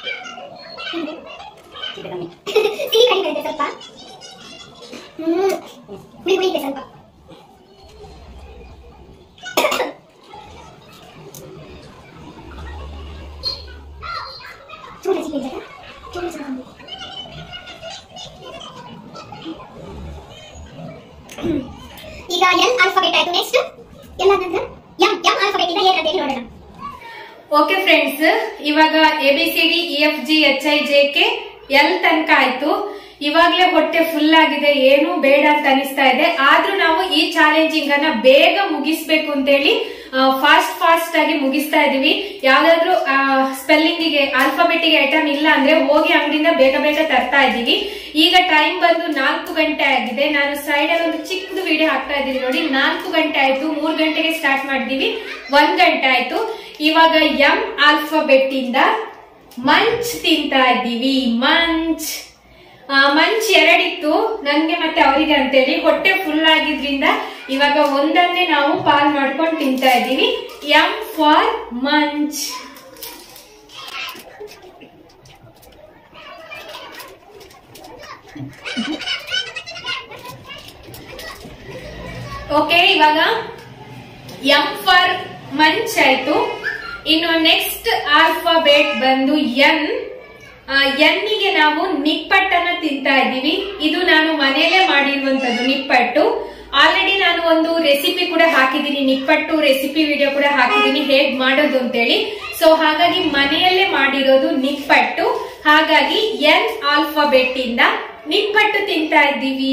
ಸಿಹಿ ಕಡಿಮೆ ಇದೆ ಸ್ವಲ್ಪ ಹ್ಮ್ ಹುಳಿ ಹುಳಿ ಇದೆ ಸ್ವಲ್ಪ ಚೂರು ಸಿಹಿ ಇದೆ ಚೂರು ಚೂರು ಈಗ ಎಲ್ ಆಲ್ಫಾಬೆಟ್ ಆಯ್ತು ನೆಕ್ಸ್ಟ್ ಎಲ್ಲ ನಂತರ ಎಂ ಎಂ ಆಲ್ಫಾಬೆಟ್ ಇಂದ ಏನ್ ಅಂತ ಹೇಳಿ ನೋಡೋಣ ಓಕೆ ಫ್ರೆಂಡ್ಸ್ ಇವಾಗ A B C D E F G H I J K L ತನಕ ಆಯ್ತು ಇವಾಗ್ಲೇ ಹೊಟ್ಟೆ ಫುಲ್ ಆಗಿದೆ ಏನು ಬೇಡ ಅಂತ ಅನಿಸ್ತಾ ಇದೆ ಆದ್ರೂ ನಾವು ಈ ಚಾಲೆಂಜಿಂಗ್ ಅನ್ನ ಬೇಗ ಮುಗಿಸ್ಬೇಕು ಅಂತೇಳಿ ಫಾಸ್ಟ್ ಫಾಸ್ಟ್ ಆಗಿ ಮುಗಿಸ್ತಾ ಇದೀವಿ ಯಾವ್ದಾದ್ರು ಸ್ಪೆಲ್ಲಿಂಗ್ ಗೆ ಆಲ್ಫಾಬೆಟಿಕ್ ಐಟಮ್ ಇಲ್ಲ ಅಂದ್ರೆ ಹೋಗಿ ಅಂಗಡಿಯಿಂದ ಬೇಗ ಬೇಗ ತರ್ತಾ ಇದೀವಿ ಈಗ ಟೈಮ್ ಬಂದು ನಾಲ್ಕು ಗಂಟೆ ಆಗಿದೆ ನಾನು ಸೈಡ್ ಅಲ್ಲಿ ಒಂದು ಚಿಕ್ಕದು ವಿಡಿಯೋ ಹಾಕ್ತಾ ಇದ್ದೀನಿ ನೋಡಿ ನಾಲ್ಕು ಗಂಟೆ ಆಯ್ತು ಮೂರ್ ಗಂಟೆಗೆ ಸ್ಟಾರ್ಟ್ ಮಾಡಿದೀವಿ ಒಂದ್ ಗಂಟೆ ಆಯ್ತು ಇವಾಗ ಎಂ ಆಲ್ಫಾಬೆಟ್ ಇಂದ ಮಂಚ್ ತಿಂತಾ ಇದ್ದೀವಿ ಮಂಚ್ ಆ, ಮಂಚ್ ಎರಡಿತ್ತು ನನ್ಗೆ ಮತ್ತೆ ಅವರಿಗೆ ಅಂತೇಳಿ ಹೊಟ್ಟೆ ಫುಲ್ ಆಗಿದ್ರಿಂದ ಇವಾಗ ಒಂದನ್ನೇ ನಾವು ಪಾಲ್ ಮಾಡ್ಕೊಂಡು ತಿಂತಾ ಇದ್ದೀವಿ ಎಂ ಫಾರ್ ಮಂಚ್ ಓಕೆ ಇವಾಗ ಎಂ ಫಾರ್ ಮಂಚ್ ಆಯ್ತು ಇನ್ನು ನೆಕ್ಸ್ಟ್ ಆಲ್ಫಾಬೆಟ್ ಬಂದು ಎನ್ ಎನ್ನಿಗೆ ನಾವು ನಿಪ್ಪಟ್ಟನ್ನ ತಿಂತಾ ಇದ್ದೀವಿ ಇದು ನಾನು ಮನೆಯಲ್ಲೇ ಮಾಡಿರುವಂತದ್ದು ನಿಪ್ಪಟ್ಟು ಆಲ್ರೆಡಿ ನಾನು ಒಂದು ರೆಸಿಪಿ ಕೂಡ ಹಾಕಿದ್ದೀನಿ ನಿಪ್ಪಟ್ಟು ರೆಸಿಪಿ ವಿಡಿಯೋ ಕೂಡ ಹಾಕಿದ್ದೀನಿ ಹೇಗ್ ಮಾಡೋದು ಅಂತೇಳಿ ಸೊ ಹಾಗಾಗಿ ಮನೆಯಲ್ಲೇ ಮಾಡಿರೋದು ನಿಪ್ಪಟ್ಟು ಹಾಗಾಗಿ ಎನ್ ಆಲ್ಫಾಬೆಟ್ ಇಂದ ನಿಪ್ಪಟ್ಟು ತಿಂತಾ ಇದ್ದೀವಿ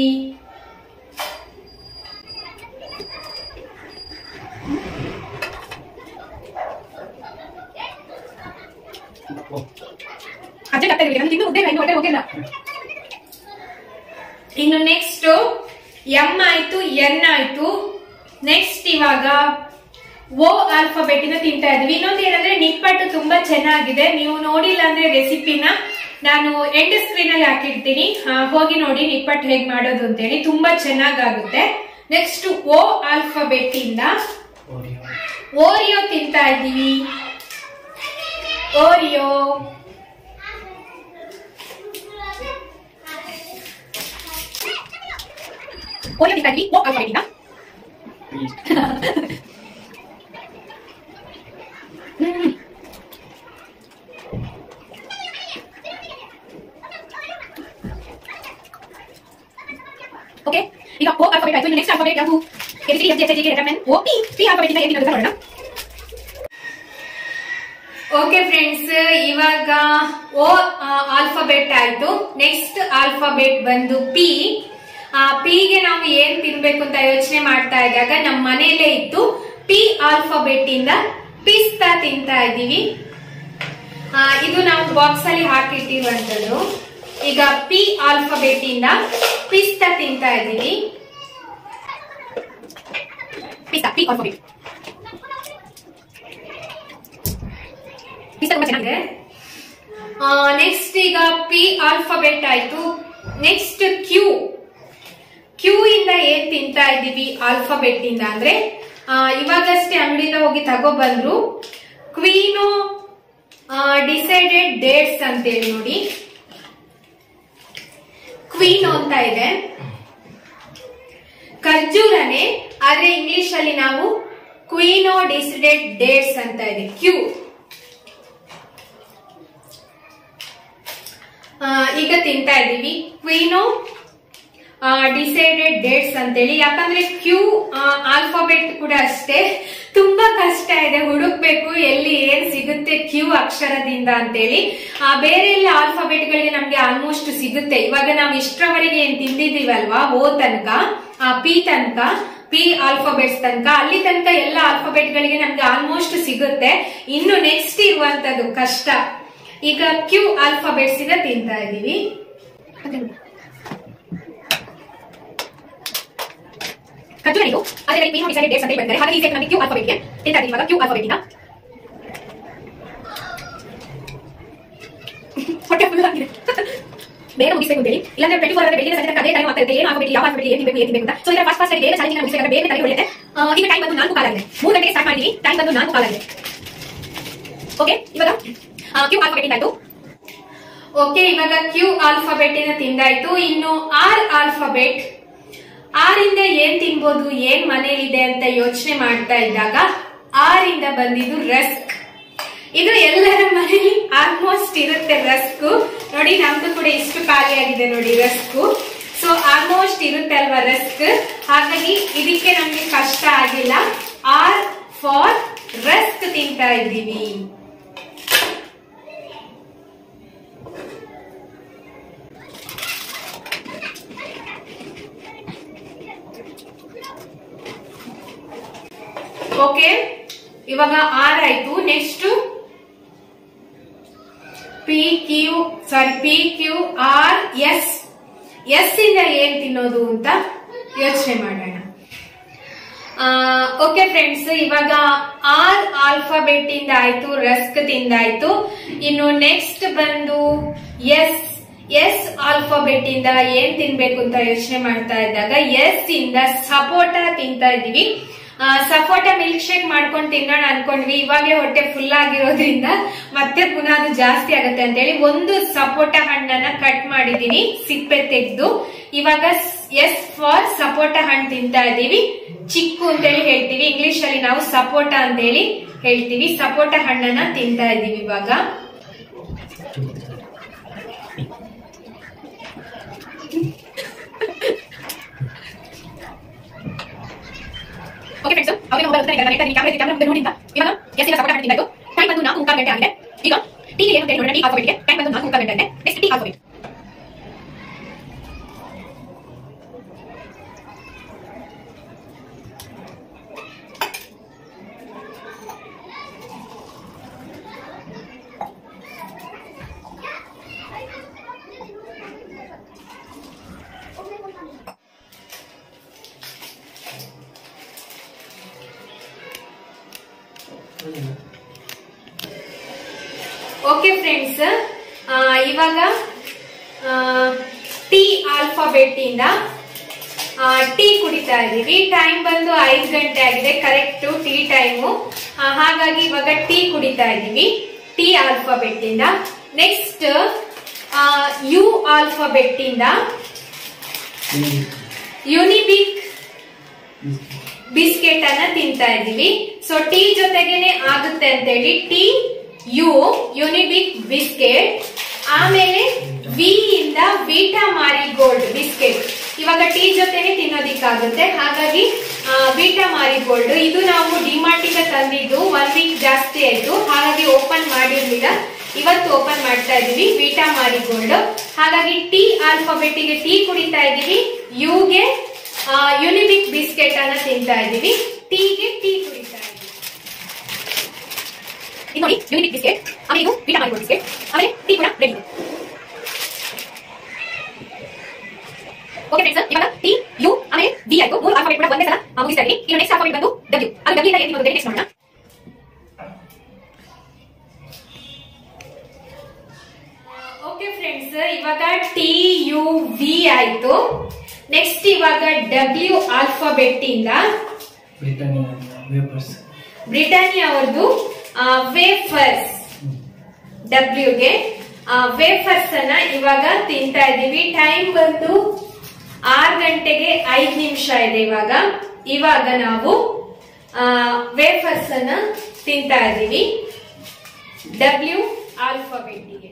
ಅರ್ಜೆಂಟ್ ಆಗ್ತಾ ಇದೆ ನನಗೆ ಇನ್ನೂ ಉದ್ದೆ ಇನ್ನು ಹೊಟ್ಟೆ ಹೋಗಿಲ್ಲ ಇನ್ನು ನೆಕ್ಸ್ಟ್ ಎಂ ಆಯ್ತು ಎನ್ ಆಯ್ತು ನೆಕ್ಸ್ಟ್ ಇವಾಗ ಓ ಆಲ್ಫಾಬೆಟ್ ಇಂದ ತಿಂತಾ ಇದ್ವಿ ಇನ್ನೊಂದು ಏನಂದ್ರೆ ನಿಪ್ಪಟ್ಟು ತುಂಬಾ ಚೆನ್ನಾಗಿದೆ ನೀವು ನೋಡಿಲ್ಲ ಅಂದ್ರೆ ರೆಸಿಪಿನ ನಾನು ಎಂಡ್ ಸ್ಕ್ರೀನ್ ಅಲ್ಲಿ ಹಾಕಿರ್ತೀನಿ ಆ, ಹೋಗಿ ನೋಡಿ ನಿಪ್ಪಟ್ಟು ಹೇಗ್ ಮಾಡೋದು ಅಂತೇಳಿ ತುಂಬಾ ಚೆನ್ನಾಗಾಗುತ್ತೆ ನೆಕ್ಸ್ಟ್ ಓ ಆಲ್ಫಾಬೆಟ್ ಇಂದ ಓರಿಯೋ ತಿಂತಾ ಇದ್ದೀವಿ ಓರಿಯೋ ಓರಿಯೋ ತಿಂತಾ ಇದ್ವಿ ಓ ಆಲ್ಫಾಬೆಟ್ ಇಂದ ಓಕೆ ಈಗ ಓ ಆಲ್ಫಾಬೆಟ್ ಆಯ್ತು ನೆಕ್ಸ್ಟ್ ಆಲ್ಫಾಬೆಟ್ ಯಾವುದು ಎ ಸಿ ಎಸ್ ಎಸ್ ಜಿಗೆ recommend O P P alphabet ಇಂದ ಏನು ನೋಡೋಣ ಓಕೆ ಫ್ರೆಂಡ್ಸ್ ಇವಾಗ ಓ ಆಲ್ಫಾಬೆಟ್ ಆಯ್ತು ನೆಕ್ಸ್ಟ್ ಆಲ್ಫಾಬೆಟ್ ಬಂದು ಪಿ ಪಿಗೆ ನಾವು ಏನ್ ತಿನ್ಬೇಕು ಅಂತ ಯೋಚನೆ ಮಾಡ್ತಾ ಇದ್ದಾಗ ನಮ್ಮ ಮನೆಯಲ್ಲೇ ಇತ್ತು ಪಿ ಆಲ್ಫಾಬೆಟ್ ಇಂದ ಪಿಸ್ತಾ ತಿಂತಾ ಇದ್ದೀವಿ ಆ, ಇದು ನಾವು ಬಾಕ್ಸ್ ಅಲ್ಲಿ ಹಾಕಿಟ್ಟಿರುವಂತದ್ದು ಈಗ ಪಿ ಆಲ್ಫಾಬೆಟ್ ಇಂದ ಪಿಸ್ತಾ ತಿಂತಾ ಇದ್ದೀವಿ ಪಿಸ್ತಾ ಪಿ ಆಲ್ಫಾಬೆಟ್ ಪಿಸ್ತಾ ತುಂಬಾ ಚೆನ್ನಾಗಿದೆ ನೆಕ್ಸ್ಟ್ ಈಗ ಪಿ ಆಲ್ಫಾಬೆಟ್ ಆಯ್ತು ನೆಕ್ಸ್ಟ್ ಕ್ಯೂ ಕ್ಯೂ ಇಂದ ಏನ್ ತಿಂತಾ ಇದ್ದೀವಿ ಆಲ್ಫಾಬೆಟ್ ಇಂದ ಅಂದ್ರೆ ಆ, ಇವಾಗಷ್ಟೇ ಅಂಗಡಿಯಿಂದ ಹೋಗಿ ತಗೋ ಬಂದ್ರು ಕ್ವೀನೋ ಡಿಸೈಡೆಡ್ ಡೇಟ್ಸ್ ಅಂತೇಳಿ ನೋಡಿ ಕ್ವೀನೋ ಅಂತ ಇದೆ ಖರ್ಜೂರನೆ ಆದ್ರೆ ಇಂಗ್ಲಿಷ್ ಅಲ್ಲಿ ನಾವು ಕ್ವೀನೋ ಡಿಸೈಡೆಡ್ ಡೇಟ್ಸ್ ಅಂತ ಇದೆ ಕ್ಯೂ ಆ, ಈಗ ತಿಂತಾ ಇದೀವಿ ಕ್ವೀನೋ ಡಿಸೈಡೆಡ್ ಡೇಟ್ಸ್ ಅಂತೇಳಿ ಯಾಕಂದ್ರೆ ಕ್ಯೂ ಆಲ್ಫಾಬೆಟ್ ಕೂಡ ಅಷ್ಟೇ ತುಂಬಾ ಕಷ್ಟ ಇದೆ ಹುಡುಕ್ಬೇಕು ಎಲ್ಲಿ ಏನ್ ಸಿಗುತ್ತೆ ಕ್ಯೂ ಅಕ್ಷರದಿಂದ ಅಂತೇಳಿ ಆ, ಬೇರೆ ಎಲ್ಲ ಆಲ್ಫಾಬೆಟ್ ಗಳಿಗೆ ನಮ್ಗೆ ಆಲ್ಮೋಸ್ಟ್ ಸಿಗುತ್ತೆ ಇವಾಗ ನಾವು ಇಷ್ಟರವರೆಗೆ ಏನ್ ತಿಂದಿದ್ದೀವಲ್ವಾ ಓ ತನಕ ಪಿ ತನಕ ಪಿ ಆಲ್ಫಾಬೆಟ್ಸ್ ತನಕ ಅಲ್ಲಿ ತನಕ ಎಲ್ಲ ಆಲ್ಫಾಬೆಟ್ ಗಳಿಗೆ ನಮ್ಗೆ ಆಲ್ಮೋಸ್ಟ್ ಸಿಗುತ್ತೆ ಇನ್ನು ನೆಕ್ಸ್ಟ್ ಇರುವಂತದ್ದು ಕಷ್ಟ ಈಗ ಕ್ಯೂ ಆಲ್ಫಾಬೆಟ್ಸ್ ಇಂದ ತಿಂತಾ ಇದೀವಿ ಖರ್ಜೂರ ಇದು ಅದೇ ರೀತಿ ಪಿ ಡಿಸೈಡೆಡ್ ಡೇಟ್ಸ್ ಅಂತ ಬರ್ತಾರೆ ಹಾಗಾಗಿ ಈಗ ನಮಗೆ ಕ್ಯೂ ಆಲ್ಫಾಬೆಟ್ಗೆ ತಿಂತಾ ಇದೀವಿ ಇವಾಗ ಕ್ಯೂ ಆಲ್ಫಾಬೆಟ್ ಇಂದ ಹೊಟ್ಟೆ ಫುಲ್ ಆಗಿದೆ ಬೇಗ ಮುಗಿಸ್ಬೇಕು ಅಂತೇಳಿ ಇಲ್ಲಾಂದ್ರೆ ಟ್ವೆಂಟಿ ಫೋರ್ ಬೆಳಿಗ್ಗೆ ಸಂಜೆ ತನಕ ಅದೇ ಟೈಮ್ ಆಗ್ತದೆ ಏನು ಆಗಬೇಕು ಯಾವ ಆಗಬೇಕು ಏನು ತಿನ್ಬೇಕು ಏನು ತಿನ್ಬೇಕು ಅಂತ ಸೊ ಇದರ ಫಸ್ಟ್ ಫಸ್ಟ್ ಬೇಗ ಚಾಲೆಂಜ್ ಮುಗಿಸಿದ್ರೆ ಬೇಗ ತಲೆ ಹೊಡೆಯುತ್ತೆ ಆ, ಈಗ ಟೈಮ್ ಬಂದು ನಾಲ್ಕು ಕಾಲಾಗಿದೆ ಮೂರು ಗಂಟೆಗೆ ಸ್ಟಾರ್ಟ್ ಮಾಡಿದೀವಿ ಟೈಮ್ ಬಂದು ನಾಲ್ಕು ಕಾಲಾಗಿದೆ ಓಕೆ ಇವಾಗ ಕ್ಯೂ ಆಲ್ಫಾಬೆಟ್ ಇಂದಾಯ್ತು ಓಕೆ ಇವಾಗ ಕ್ಯೂ ಆಲ್ಫಾಬೆಟ್ ಇಂದ ತಿಂದಾಯ್ತು ಇನ್ನು ಆರ್ ಆಲ್ಫಾಬೆಟ್ ಆರ್ ಇಂದ ಏನ್ ತಿನ್ಬೋದು ಏನ್ ಮನೇಲಿದೆ ಅಂತ ಯೋಚನೆ ಮಾಡ್ತಾ ಇದ್ದಾಗ ಆರ್ ಇಂದ ಬಂದಿದ್ದು ರಸ್ಕ್ ಇದು ಎಲ್ಲರ ಮನೇಲಿ ಆಲ್ಮೋಸ್ಟ್ ಇರುತ್ತೆ ರಸ್ಕ್ ನೋಡಿ ನಮ್ದು ಕೂಡ ಇಷ್ಟು ಖಾಲಿಯಾಗಿದೆ ನೋಡಿ ರಸ್ಕ್ ಸೊ ಆಲ್ಮೋಸ್ಟ್ ಇರುತ್ತೆ ಅಲ್ವಾ ರಸ್ಕ್ ಹಾಗಾಗಿ ಇದಕ್ಕೆ ನಮ್ಗೆ ಕಷ್ಟ ಆಗಿಲ್ಲ ಆರ್ ಫಾರ್ ರಸ್ಕ್ ತಿಂತಾ ಇದ್ದೀವಿ ಓಕೆ ಇವಾಗ ಆರ್ ಆಯ್ತು next P Q sorry P Q R S S ಇಂದ ಏನ್ ತಿನ್ನೋದು ಅಂತ ಯೋಚನೆ ಮಾಡೋಣ ಓಕೆ ಫ್ರೆಂಡ್ಸ್ ಇವಾಗ ಆರ್ ಆಲ್ಫಾಬೆಟ್ ಇಂದ ಆಯ್ತು ರಸ್ಕ್ ತಿಂದಾಯ್ತು ಇನ್ನು ನೆಕ್ಸ್ಟ್ ಬಂದು ಎಸ್ ಎಸ್ ಆಲ್ಫಾಬೆಟ್ ಇಂದ ಏನ್ ತಿನ್ಬೇಕು ಅಂತ ಯೋಚನೆ ಮಾಡ್ತಾ ಇದ್ದಾಗ ಎಸ್ ಇಂದ ಸಪೋಟ ತಿಂತಾ ಇದೀವಿ ಆ, ಸಪೋಟ ಮಿಲ್ಕ್ ಶೇಕ್ ಮಾಡ್ಕೊಂಡು ತಿನ್ನೋಣ ಅನ್ಕೊಂಡ್ವಿ ಇವಾಗ್ಲೇ ಹೊಟ್ಟೆ ಫುಲ್ ಆಗಿರೋದ್ರಿಂದ ಮತ್ತೆ ಪುನಃ ಅದು ಜಾಸ್ತಿ ಆಗುತ್ತೆ ಅಂತ ಹೇಳಿ ಒಂದು ಸಪೋಟ ಹಣ್ಣನ್ನ ಕಟ್ ಮಾಡಿದೀನಿ ಸಿಪ್ಪೆ ತೆಗೆದು ಇವಾಗ ಎಸ್ ಫಾರ್ ಸಪೋಟ ಹಣ್ಣು ತಿಂತಾ ಇದೀವಿ ಚಿಕ್ಕು ಅಂತೇಳಿ ಹೇಳ್ತೀವಿ ಇಂಗ್ಲಿಷ್ ಅಲ್ಲಿ ನಾವು ಸಪೋಟ ಅಂತೇಳಿ ಹೇಳ್ತೀವಿ ಸಪೋಟ ಹಣ್ಣನ್ನ ತಿಂತಾ ಇದೀವಿ ಇವಾಗ ಓಕೆ ಫ್ರೆಂಡ್ಸ್ ಅವಾಗ ಮೊಬೈಲ್ ಬರ್ತಾ ಇದೆ ಕ್ಯಾಮೆರಾ ಕ್ಯಾಮೆರಾ ಮುಂದೆ ನೋಡಿಂದ ಇವಾಗ ಎಸ್ ಇಲ್ಲ ಸಪೋಟ ಹಣ್ಣು ತಿಂದಾಯ್ತು ಟೈಮ್ ಬಂದು ನಾಲ್ಕು ಮುಕ್ಕಾಲು ಗಂಟೆ ಆಗಿದೆ ಈಗ ಟೀ ಏನು ಅಂತ ನೋಡೋಣ ಟೀ ಆಲ್ಫಾಬೆಟ್ಗೆ ಟೈಮ್ ಬಂದು ನಾಲ್ಕು ಮುಕ್ಕಾಲು ಗಂಟೆ ಆಗಿದೆ next T alphabet okay friends ಇವಾಗ ಟಿ ಆಲ್ಫಾಬೆಟ್ ಇಂದ ಟೀ ಕುಡಿತಾ ಇದೀವಿ ಟೈಮ್ ಬಂದು ಐದು ಗಂಟೆ ಆಗಿದೆ ಕರೆಕ್ಟ್ ಟೀ ಟೈಮು ಹಾಗಾಗಿ ಇವಾಗ ಟೀ ಕುಡಿತಾ ಇದೀವಿ ಟಿ ಆಲ್ಫಾಬೆಟ್ ಇಂದ ನೆಕ್ಸ್ಟ್ ಯು ಆಲ್ಫಾಬೆಟ್ ಇಂದ ಯುನಿಬಿಕ್ ಬಿಸ್ಕೆಟ್ ಅನ್ನ ತಿಂತಾ ಇದೀವಿ ಸೊ ಟೀ ಜೊತೆಗೇನೆ ಆಗುತ್ತೆ ಅಂತ ಹೇಳಿ ಟೀ ಯು ಯುನಿಬಿಕ್ ಬಿಸ್ಕೆಟ್ ಆಮೇಲೆ ವಿ ಇಂದ ವೀಟಾ ಮಾರಿ ಗೋಲ್ಡ್ ಬಿಸ್ಕೆಟ್ ಇವಾಗ ಟೀ ಜೊತೆನೆ ತಿನ್ನೋದಿಕ್ಕಾಗುತ್ತೆ ಹಾಗಾಗಿ ವೀಟಾ ಮಾರಿ ಗೋಲ್ಡ್ ಇದು ನಾವು ಡಿಮಾರ್ಟಿಗೆ ತಂದಿದ್ದು ಒನ್ ವೀಕ್ ಜಾಸ್ತಿ ಆಯ್ತು ಹಾಗಾಗಿ ಓಪನ್ ಮಾಡಿರ್ಲಿಲ್ಲ ಇವತ್ತು ಓಪನ್ ಮಾಡ್ತಾ ಇದೀವಿ ವೀಟಾ ಮಾರಿ ಗೋಲ್ಡ್ ಹಾಗಾಗಿ ಟೀ ಆಲ್ಫಾಬೆಟಿಗೆ ಟೀ ಕುಡಿತಾ ಇದೀವಿ ಯುಗೆ ಯುನಿಬಿಕ್ ಬಿಸ್ಕೆಟ್ ಅನ್ನ ತಿಂತಾ ಇದೀವಿ ಟೀಗೆ ಟೀ ಕುಡಿತಾ ಇದೀವಿ ಇದು ನೋಡಿ ಯುನಿಕ್ ಬಿಸ್ಕೆಟ್ ಆಮೇಲೆ ಇದು ವೀಟಾ ಮಾರಿಗೋಲ್ಡ್ ಬಿಸ್ಕೆಟ್ ಆಮೇಲೆ ಟೀ ಕೂಡ ರೆಡಿ ಓಕೆ ಫ್ರೆಂಡ್ಸ್ ಇವಾಗ ಟಿ ಯು ಆಮೇಲೆ ಡಿ ಆಯ್ತು ಮೂರು ಆಲ್ಫಾಬೆಟ್ ಕೂಡ ಒಂದೇ ಸಲ ಆ, ಮುಗಿಸ್ತಾ ಇದೀನಿ ಇನ್ನು ನೆಕ್ಸ್ಟ್ ಆಲ್ಫಾಬೆಟ್ ಬಂದು ಡಬ್ಲ್ಯೂ ಅದು ಡಬ್ಲ್ಯೂ ಇಂದ ಏನು ತಿನ್ನೋದು ನೆಕ್ಸ್ಟ್ ನೋಡೋಣ ಓಕೆ ಫ್ರೆಂಡ್ಸ್ ಇವಾಗ ಟಿ ಯು ವಿ ಆಯ್ತು ನೆಕ್ಸ್ಟ್ ಇವಾಗ ಡಬ್ಲ್ಯೂ ಆಲ್ಫಾಬೆಟ್ ಇಂದ ಬ್ರಿಟಾನಿಯಾ ಬ್ರಿಟಾನಿಯಾ ಅವ್ರದ್ದು ವೇಫರ್ಸ್ ಡಬ್ಲ್ಯೂಗೆ ವೇಫರ್ಸ್ ಅನ್ನ ಇವಾಗ ತಿಂತಾ ಇದೀವಿ ಟೈಮ್ ಬಂದು ಆರ್ ಗಂಟೆಗೆ ಐದ್ ನಿಮಿಷ ಇದೆ ಇವಾಗ ಇವಾಗ ನಾವು ವೇಫರ್ಸ್ ಅನ್ನ ತಿಂತಾ ಇದೀವಿ ಡಬ್ಲ್ಯೂ ಆಲ್ಫಾಬೆಟ್ಗೆ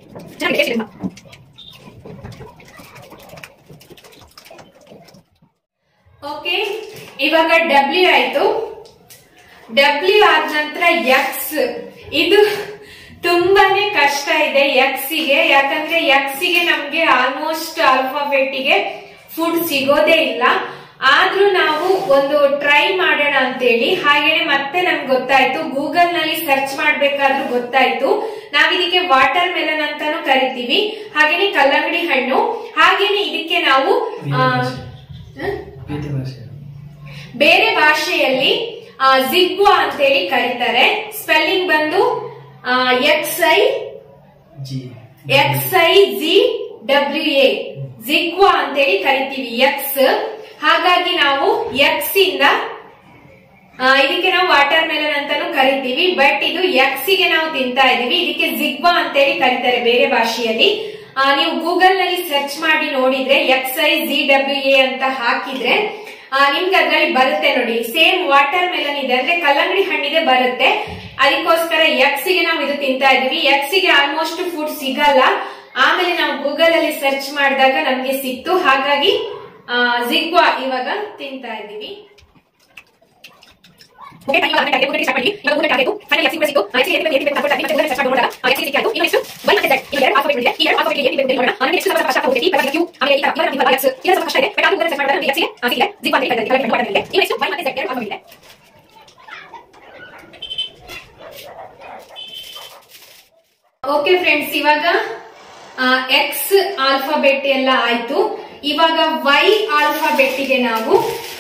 ಓಕೆ ಇವಾಗ ಡಬ್ಲ್ಯೂ ಆಯ್ತು ಡಬ್ಲ್ಯೂ ಆದ ನಂತರ ಎಕ್ಸ್ ಇದು ತುಂಬಾನೇ ಕಷ್ಟ ಇದೆ ಎಕ್ಸ್ ಗೆ ಯಾಕಂದ್ರೆ ಎಕ್ಸ್ ಗೆ ನಮ್ಗೆ ಆಲ್ಮೋಸ್ಟ್ ಆಲ್ಫಾಬೆಟಿಗೆ ಫುಡ್ ಸಿಗೋದೇ ಇಲ್ಲ ಆದ್ರೂ ನಾವು ಒಂದು ಟ್ರೈ ಮಾಡೋಣ ಅಂತೇಳಿ ಹಾಗೇನೆ ಮತ್ತೆ ನಮ್ಗೆ ಗೊತ್ತಾಯ್ತು ಗೂಗಲ್ ನಲ್ಲಿ ಸರ್ಚ್ ಮಾಡ್ಬೇಕಾದ್ರೂ ಗೊತ್ತಾಯ್ತು ನಾವ್ ಇದಕ್ಕೆ ವಾಟರ್ ಮೆಲನ್ ಅಂತಾನು ಕರಿತೀವಿ ಹಾಗೇನೆ ಕಲ್ಲಂಗಡಿ ಹಣ್ಣು ಹಾಗೇನೆ ಇದಕ್ಕೆ ನಾವು ಆ, ಹ? ಪ್ರೀತಿ ಭಾಷೆ ಬೇರೆ ಭಾಷೆಯಲ್ಲಿ ಜಿಗ್ವಾ ಅಂತೇಳಿ ಕರೀತಾರೆ ಸ್ಪೆಲ್ಲಿಂಗ್ ಬಂದು X I G X I G W A ಜಿಗ್ವಾ ಅಂತೇಳಿ ಕರಿತೀವಿ ಎಕ್ಸ್ ಹಾಗಾಗಿ ನಾವು ಎಕ್ಸ್ ಇಂದ ಆ, ಇದಕ್ಕೆ ನಾವು ವಾಟರ್ ಮೆಲನ್ ಅಂತಾನು ಕರಿತೀವಿ ಬಟ್ ಇದು ಎಕ್ಸ್ ಗೆ ನಾವು ತಿಂತಾ ಇದೀವಿ ಇದಕ್ಕೆ ಜಿಗ್ವಾ ಅಂತೇಳಿ ಕರೀತಾರೆ ಬೇರೆ ಭಾಷೆಯಲ್ಲಿ ಆ, ನೀವು ಗೂಗಲ್ ನಲ್ಲಿ ಸರ್ಚ್ ಮಾಡಿ ನೋಡಿದ್ರೆ X I G W A ಅಂತ ಹಾಕಿದ್ರೆ ಆ, ನಿಮ್ಗೆ ಅದ್ರಲ್ಲಿ ಬರುತ್ತೆ ನೋಡಿ ಸೇಮ್ ವಾಟರ್ ಮೆಲನ್ ಇದೆ ಅಂದ್ರೆ ಕಲ್ಲಂಗಡಿ ಹಣ್ಣಿದೆ ಬರುತ್ತೆ ಅದಕ್ಕೋಸ್ಕರ ಎಕ್ಸ್ ಗೆ ನಾವು ಇದು ತಿಂತಾ ಇದೀವಿ ಎಕ್ಸ್ ಗೆ ಆಲ್ಮೋಸ್ಟ್ ಫುಡ್ ಸಿಗಲ್ಲ ಆಮೇಲೆ ನಾವು ಗೂಗಲ್ ಅಲ್ಲಿ ಸರ್ಚ್ ಮಾಡಿದಾಗ ನಮ್ಗೆ ಸಿಕ್ತು ಹಾಗಾಗಿ ಜಿಗ್ವಾ ಇವಾಗ ತಿಂತಾ ಇದೀವಿ ಮುಖೆ ಕೈಗೆ ಅರ್ಧ ಗಂಟೆ ಮುಖೆ ಸ್ಟಾರ್ಟ್ ಮಾಡಿ ಇವಾಗ ಮೂರು ಗಂಟೆ ಆಗಬೇಕು ಫೈನಲ್ ಎಕ್ಸ್ ಸಿಕ್ಕಿತು ಎಕ್ಸ್ ಏನು ಬೇಕು ಏನು ಬೇಕು ಅಂತ ಮತ್ತೆ ಗೂಗಲ್ ಸರ್ಚ್ ಮಾಡಿ ನೋಡಿದಾಗ ಎಕ್ಸ್ ಸಿಕ್ಕಿತು ಇನ್ನು ನೆಕ್ಸ್ಟ್ ವೈ ಮತ್ತೆ ಝೆಡ್ ಈ ಎರಡು ಆಲ್ಫಾಬೆಟ್ ಇದೆ ಈ ಎರಡು ಆಲ್ಫಾಬೆಟ್ ಏನು ಬೇಕು ನೋಡೋಣ ಆಮೇಲೆ ನೆಕ್ಸ್ಟ್ ಸ್ವಲ್ಪ ಕಷ್ಟ ಆಗುತ್ತೆ ಈ ಪದ ಕ್ಯೂ ಆಮೇಲೆ ಈ ತರ ಇವಾಗ ನಿಮಗೆ ಎಕ್ಸ್ ಇಲ್ಲ ಸ್ವಲ್ಪ ಕಷ್ಟ ಇದೆ ಬಟ್ ಅದು ಗೂಗಲ್ ಸರ್ಚ್ ಮಾಡಿದಾಗ ನಮಗೆ ಎಕ್ಸ್ ಗೆ ಸಿಕ್ಕಿದೆ ಜಿಪ್ ಅಂತ ಹೇಳ್ತಾರೆ ಕರೆಕ್ಟ್ ಮಾಡಿ ಇನ್ನು ನೆಕ್ಸ್ಟ್ ವೈ ಮತ್ತೆ ಝೆಡ್ ಎರಡು ಆಲ್ಫಾಬೆಟ್ ಇದೆ ಓಕೆ ಫ್ರೆಂಡ್ಸ್ ಇವಾಗ ಎಕ್ಸ್ ಆಲ್ಫಾಬೆಟ್ ಎಲ್ಲ ಆಯ್ತು ಇವಾಗ ವೈ ಆಲ್ಫಾಬೆಟ್ಗೆ ನಾವು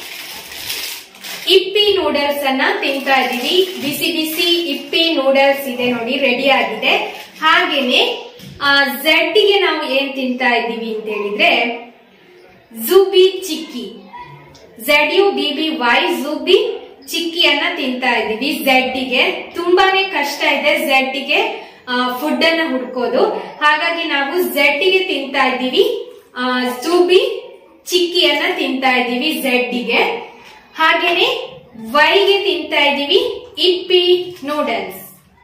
ಇಪ್ಪಿ ನೂಡಲ್ಸ್ ಅನ್ನ ತಿಂತಾ ಇದೀವಿ ಬಿಸಿ ಬಿಸಿ ಇಪ್ಪಿ ನೂಡಲ್ಸ್ ಇದೆ ನೋಡಿ ರೆಡಿ ಆಗಿದೆ ಹಾಗೇನೆ ಝೆಡ್ ಗೆ ನಾವು ಏನ್ ತಿಂತಾ ಇದ್ದೀವಿ ಅಂತ ಹೇಳಿದ್ರೆ ಜುಬಿ ಚಿಕ್ಕಿ Z U B B Y ಜುಬಿ ಚಿಕ್ಕಿಯನ್ನ ತಿಂತಾ ಇದೀವಿ ಝೆಡ್ ಗೆ ತುಂಬಾನೇ ಕಷ್ಟ ಇದೆ ಝೆಡ್ ಗೆ ಫುಡ್ ಅನ್ನ ಹುಡ್ಕೋದು ಹಾಗಾಗಿ ನಾವು ಝೆಡ್ ಗೆ ತಿಂತಾ ಇದ್ದೀವಿ ಆ, ಜೂಬಿ ಚಿಕ್ಕಿಯನ್ನ ತಿಂತಾ ಇದ್ದೀವಿ ಝೆಡ್ ಗೆ ಹಾಗೇನೆ ವೈ ಗೆ ತಿಂತಾ ಇದ್ದೀವಿ ಇಪ್ಪಿ ನೂಡಲ್ಸ್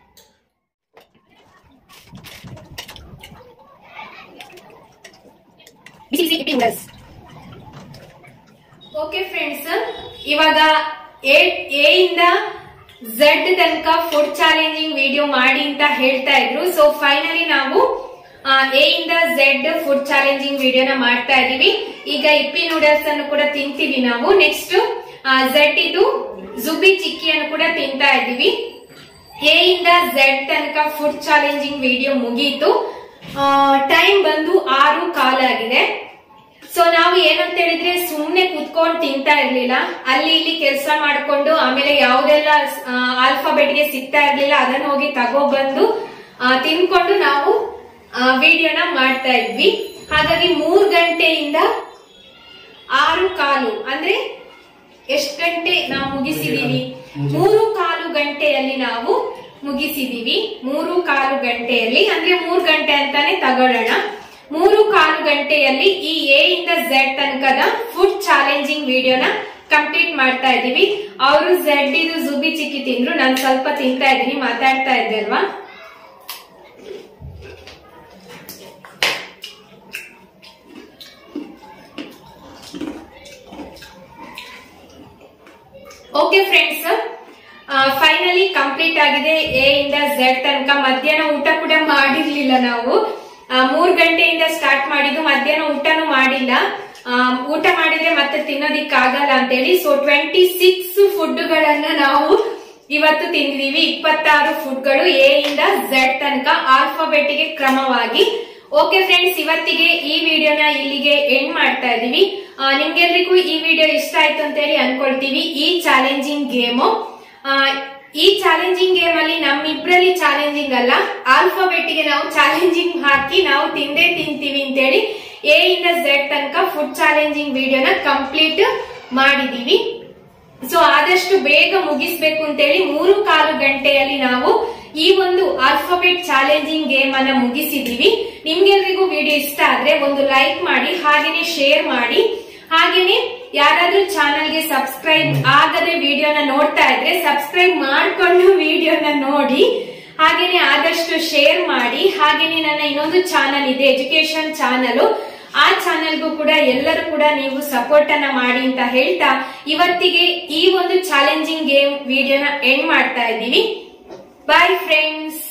ಬಿಸಿ ಬಿಸಿ ಇಪ್ಪಿ ನೂಡಲ್ಸ್ ಓಕೆ ಫ್ರೆಂಡ್ಸ್ ಇವಾಗ ಎ ಎ ಇಂದ ಝೆಡ್ ತನಕ ಫುಡ್ ಚಾಲೆಂಜಿಂಗ್ ವಿಡಿಯೋ ಮಾಡಿ ಅಂತ ಹೇಳ್ತಾ ಇದ್ರು ಸೊ ಫೈನಲಿ ನಾವು ಎ ಇಂದ ಝೆಡ್ ಫುಡ್ ಚಾಲೆಂಜಿಂಗ್ ವಿಡಿಯೋನ ಮಾಡ್ತಾ ಇದೀವಿ ಈಗ ಇಪ್ಪಿ ನೂಡಲ್ಸ್ ಅನ್ನು ಕೂಡ ತಿಂತೀವಿ ನಾವು ನೆಕ್ಸ್ಟ್ ಝೆಡ್ ಇದು ಜುಬಿ ಚಿಕ್ಕಿಯನ್ನು ಕೂಡ ತಿಂತಾ ಇದೀವಿ ಎ ಇಂದ ಝೆಡ್ ತನಕ ಫುಡ್ ಚಾಲೆಂಜಿಂಗ್ ವಿಡಿಯೋ ಮುಗೀತು ಟೈಮ್ ಬಂದು ಆರು ಕಾಲಾಗಿದೆ ಸೊ ನಾವು ಏನಂತ ಹೇಳಿದ್ರೆ ಸುಮ್ನೆ ಕುತ್ಕೊಂಡು ತಿಂತಾ ಇರ್ಲಿಲ್ಲ ಅಲ್ಲಿ ಇಲ್ಲಿ ಕೆಲಸ ಮಾಡ್ಕೊಂಡು ಆಮೇಲೆ ಯಾವ್ದೆಲ್ಲ ಆಲ್ಫಾಬೆಟ್ ಗೆ ಸಿಗ್ತಾ ಇರ್ಲಿಲ್ಲ ಅದನ್ನ ಹೋಗಿ ತಗೊಬಂದು ಆ, ತಿನ್ಕೊಂಡು ನಾವು ವಿಡಿಯೋನ ಮಾಡ್ತಾ ಇದ್ವಿ ಹಾಗಾಗಿ ಮೂರ್ ಗಂಟೆಯಿಂದ ಆರು ಕಾಲು ಅಂದ್ರೆ ಎಷ್ಟ್ ಗಂಟೆ ನಾವು ಮುಗಿಸಿದೀವಿ ಮೂರು ಕಾಲು ಗಂಟೆಯಲ್ಲಿ ನಾವು ಮುಗಿಸಿದೀವಿ ಮೂರು ಕಾಲು ಗಂಟೆಯಲ್ಲಿ ಅಂದ್ರೆ ಮೂರ್ ಗಂಟೆ ಅಂತಾನೆ ತಗೊಳ್ಳೋಣ ಮೂರು ಕಾಲು ಗಂಟೆಯಲ್ಲಿ ಈ ಎ ಇಂದ ಝೆಡ್ ತನಕದ ಫುಡ್ ಚಾಲೆಂಜಿಂಗ್ ವಿಡಿಯೋನ ಕಂಪ್ಲೀಟ್ ಮಾಡ್ತಾ ಇದೀವಿ ಅವರು ಝೆಡ್ ಇದು ಜುಬಿ ಚಿಕ್ಕಿ ತಿಂದ್ರು ನಾನು ಸ್ವಲ್ಪ ತಿಂತಾ ಇದ್ದೀನಿ ಮಾತಾಡ್ತಾ ಇದ್ದೆ ಅಲ್ವಾ ಓಕೆ ಫ್ರೆಂಡ್ಸ್ ಫೈನಲಿ ಕಂಪ್ಲೀಟ್ ಆಗಿದೆ ಎ ಇಂದ ಝೆಡ್ ತನಕ ಮಧ್ಯಾಹ್ನ ಊಟ ಕೂಡ ಮಾಡಿರ್ಲಿಲ್ಲ ನಾವು ಆ, ಮೂರ್ ಗಂಟೆಯಿಂದ ಸ್ಟಾರ್ಟ್ ಮಾಡಿದ್ದು ಮಧ್ಯಾಹ್ನ ಊಟನೂ ಮಾಡಿಲ್ಲ ಆ, ಊಟ ಮಾಡಿದ್ರೆ ಮತ್ತೆ ತಿನ್ನೋದಿಕ್ಕಾಗಲ್ಲ ಅಂತೇಳಿ ಸೊ ಟ್ವೆಂಟಿ ಸಿಕ್ಸ್ ಫುಡ್ಗಳನ್ನ ನಾವು ಇವತ್ತು ತಿಂದಿದೀವಿ ಇಪ್ಪತ್ತಾರು ಫುಡ್ಗಳು ಎ ಇಂದ ಝೆಡ್ ತನಕ ಆಲ್ಫಾಬೆಟ್ಗೆ ಕ್ರಮವಾಗಿ ಓಕೆ ಫ್ರೆಂಡ್ಸ್ ಇವತ್ತಿಗೆ ಈ ವಿಡಿಯೋನ ಇಲ್ಲಿಗೆ ಎಂಡ್ ಮಾಡ್ತಾ ಇದೀವಿ ಆ, ನಿಮ್ಗೆಲ್ರಿಗೂ ಈ ವಿಡಿಯೋ ಇಷ್ಟ ಆಯ್ತು ಅಂತ ಹೇಳಿ ಅನ್ಕೊಳ್ತೀವಿ ಈ ಚಾಲೆಂಜಿಂಗ್ ಗೇಮು ಈ ಚಾಲೆಂಜಿಂಗ್ ಗೇಮ್ ಅಲ್ಲಿ ನಮ್ಮಿಬ್ರಲ್ಲಿ ಚಾಲೆಂಜಿಂಗ್ ಅಲ್ಲ ಆಲ್ಫಾಬೆಟ್ ಗೆ ನಾವು ಚಾಲೆಂಜಿಂಗ್ ಹಾಕಿ ನಾವು ತಿಂದೇ ತಿಂತೀವಿ ಅಂತೇಳಿ ಎ ಇಂದ ಝೆಡ್ ತನಕ ಫುಡ್ ಚಾಲೆಂಜಿಂಗ್ ವಿಡಿಯೋನ ಕಂಪ್ಲೀಟ್ ಮಾಡಿದೀವಿ ಸೊ ಆದಷ್ಟು ಬೇಗ ಮುಗಿಸ್ಬೇಕು ಅಂತೇಳಿ ಮೂರು ಕಾಲು ಗಂಟೆಯಲ್ಲಿ ನಾವು ಈ ಒಂದು ಆಲ್ಫಾಬೆಟ್ ಚಾಲೆಂಜಿಂಗ್ ಗೇಮ್ ಅನ್ನ ಮುಗಿಸಿದೀವಿ ನಿಮ್ಗೆಲ್ರಿಗೂ ವಿಡಿಯೋ ಇಷ್ಟ ಆದ್ರೆ ಒಂದು ಲೈಕ್ ಮಾಡಿ ಹಾಗೇನೆ ಶೇರ್ ಮಾಡಿ ಹಾಗೇನೆ ಯಾರಾದ್ರೂ ಚಾನಲ್ಗೆ ಸಬ್ಸ್ಕ್ರೈಬ್ ಆಗದೆ ವಿಡಿಯೋನ ನೋಡ್ತಾ ಇದ್ರೆ ಸಬ್ಸ್ಕ್ರೈಬ್ ಮಾಡ್ಕೊಂಡು ವಿಡಿಯೋನ ನೋಡಿ ಹಾಗೇನೆ ಆದಷ್ಟು ಶೇರ್ ಮಾಡಿ ಹಾಗೇನೆ ನನ್ನ ಇನ್ನೊಂದು ಚಾನಲ್ ಇದೆ ಎಜುಕೇಶನ್ ಚಾನಲ್ ಆ ಚಾನೆಲ್ಗೂ ಕೂಡ ಎಲ್ಲರೂ ಕೂಡ ನೀವು ಸಪೋರ್ಟ್ ಅನ್ನ ಮಾಡಿ ಅಂತ ಹೇಳ್ತಾ ಇವತ್ತಿಗೆ ಈ ಒಂದು ಚಾಲೆಂಜಿಂಗ್ ಗೇಮ್ ವಿಡಿಯೋನ ಎಂಡ್ ಮಾಡ್ತಾ ಇದ್ದೀವಿ ಬಾಯ್ ಫ್ರೆಂಡ್ಸ್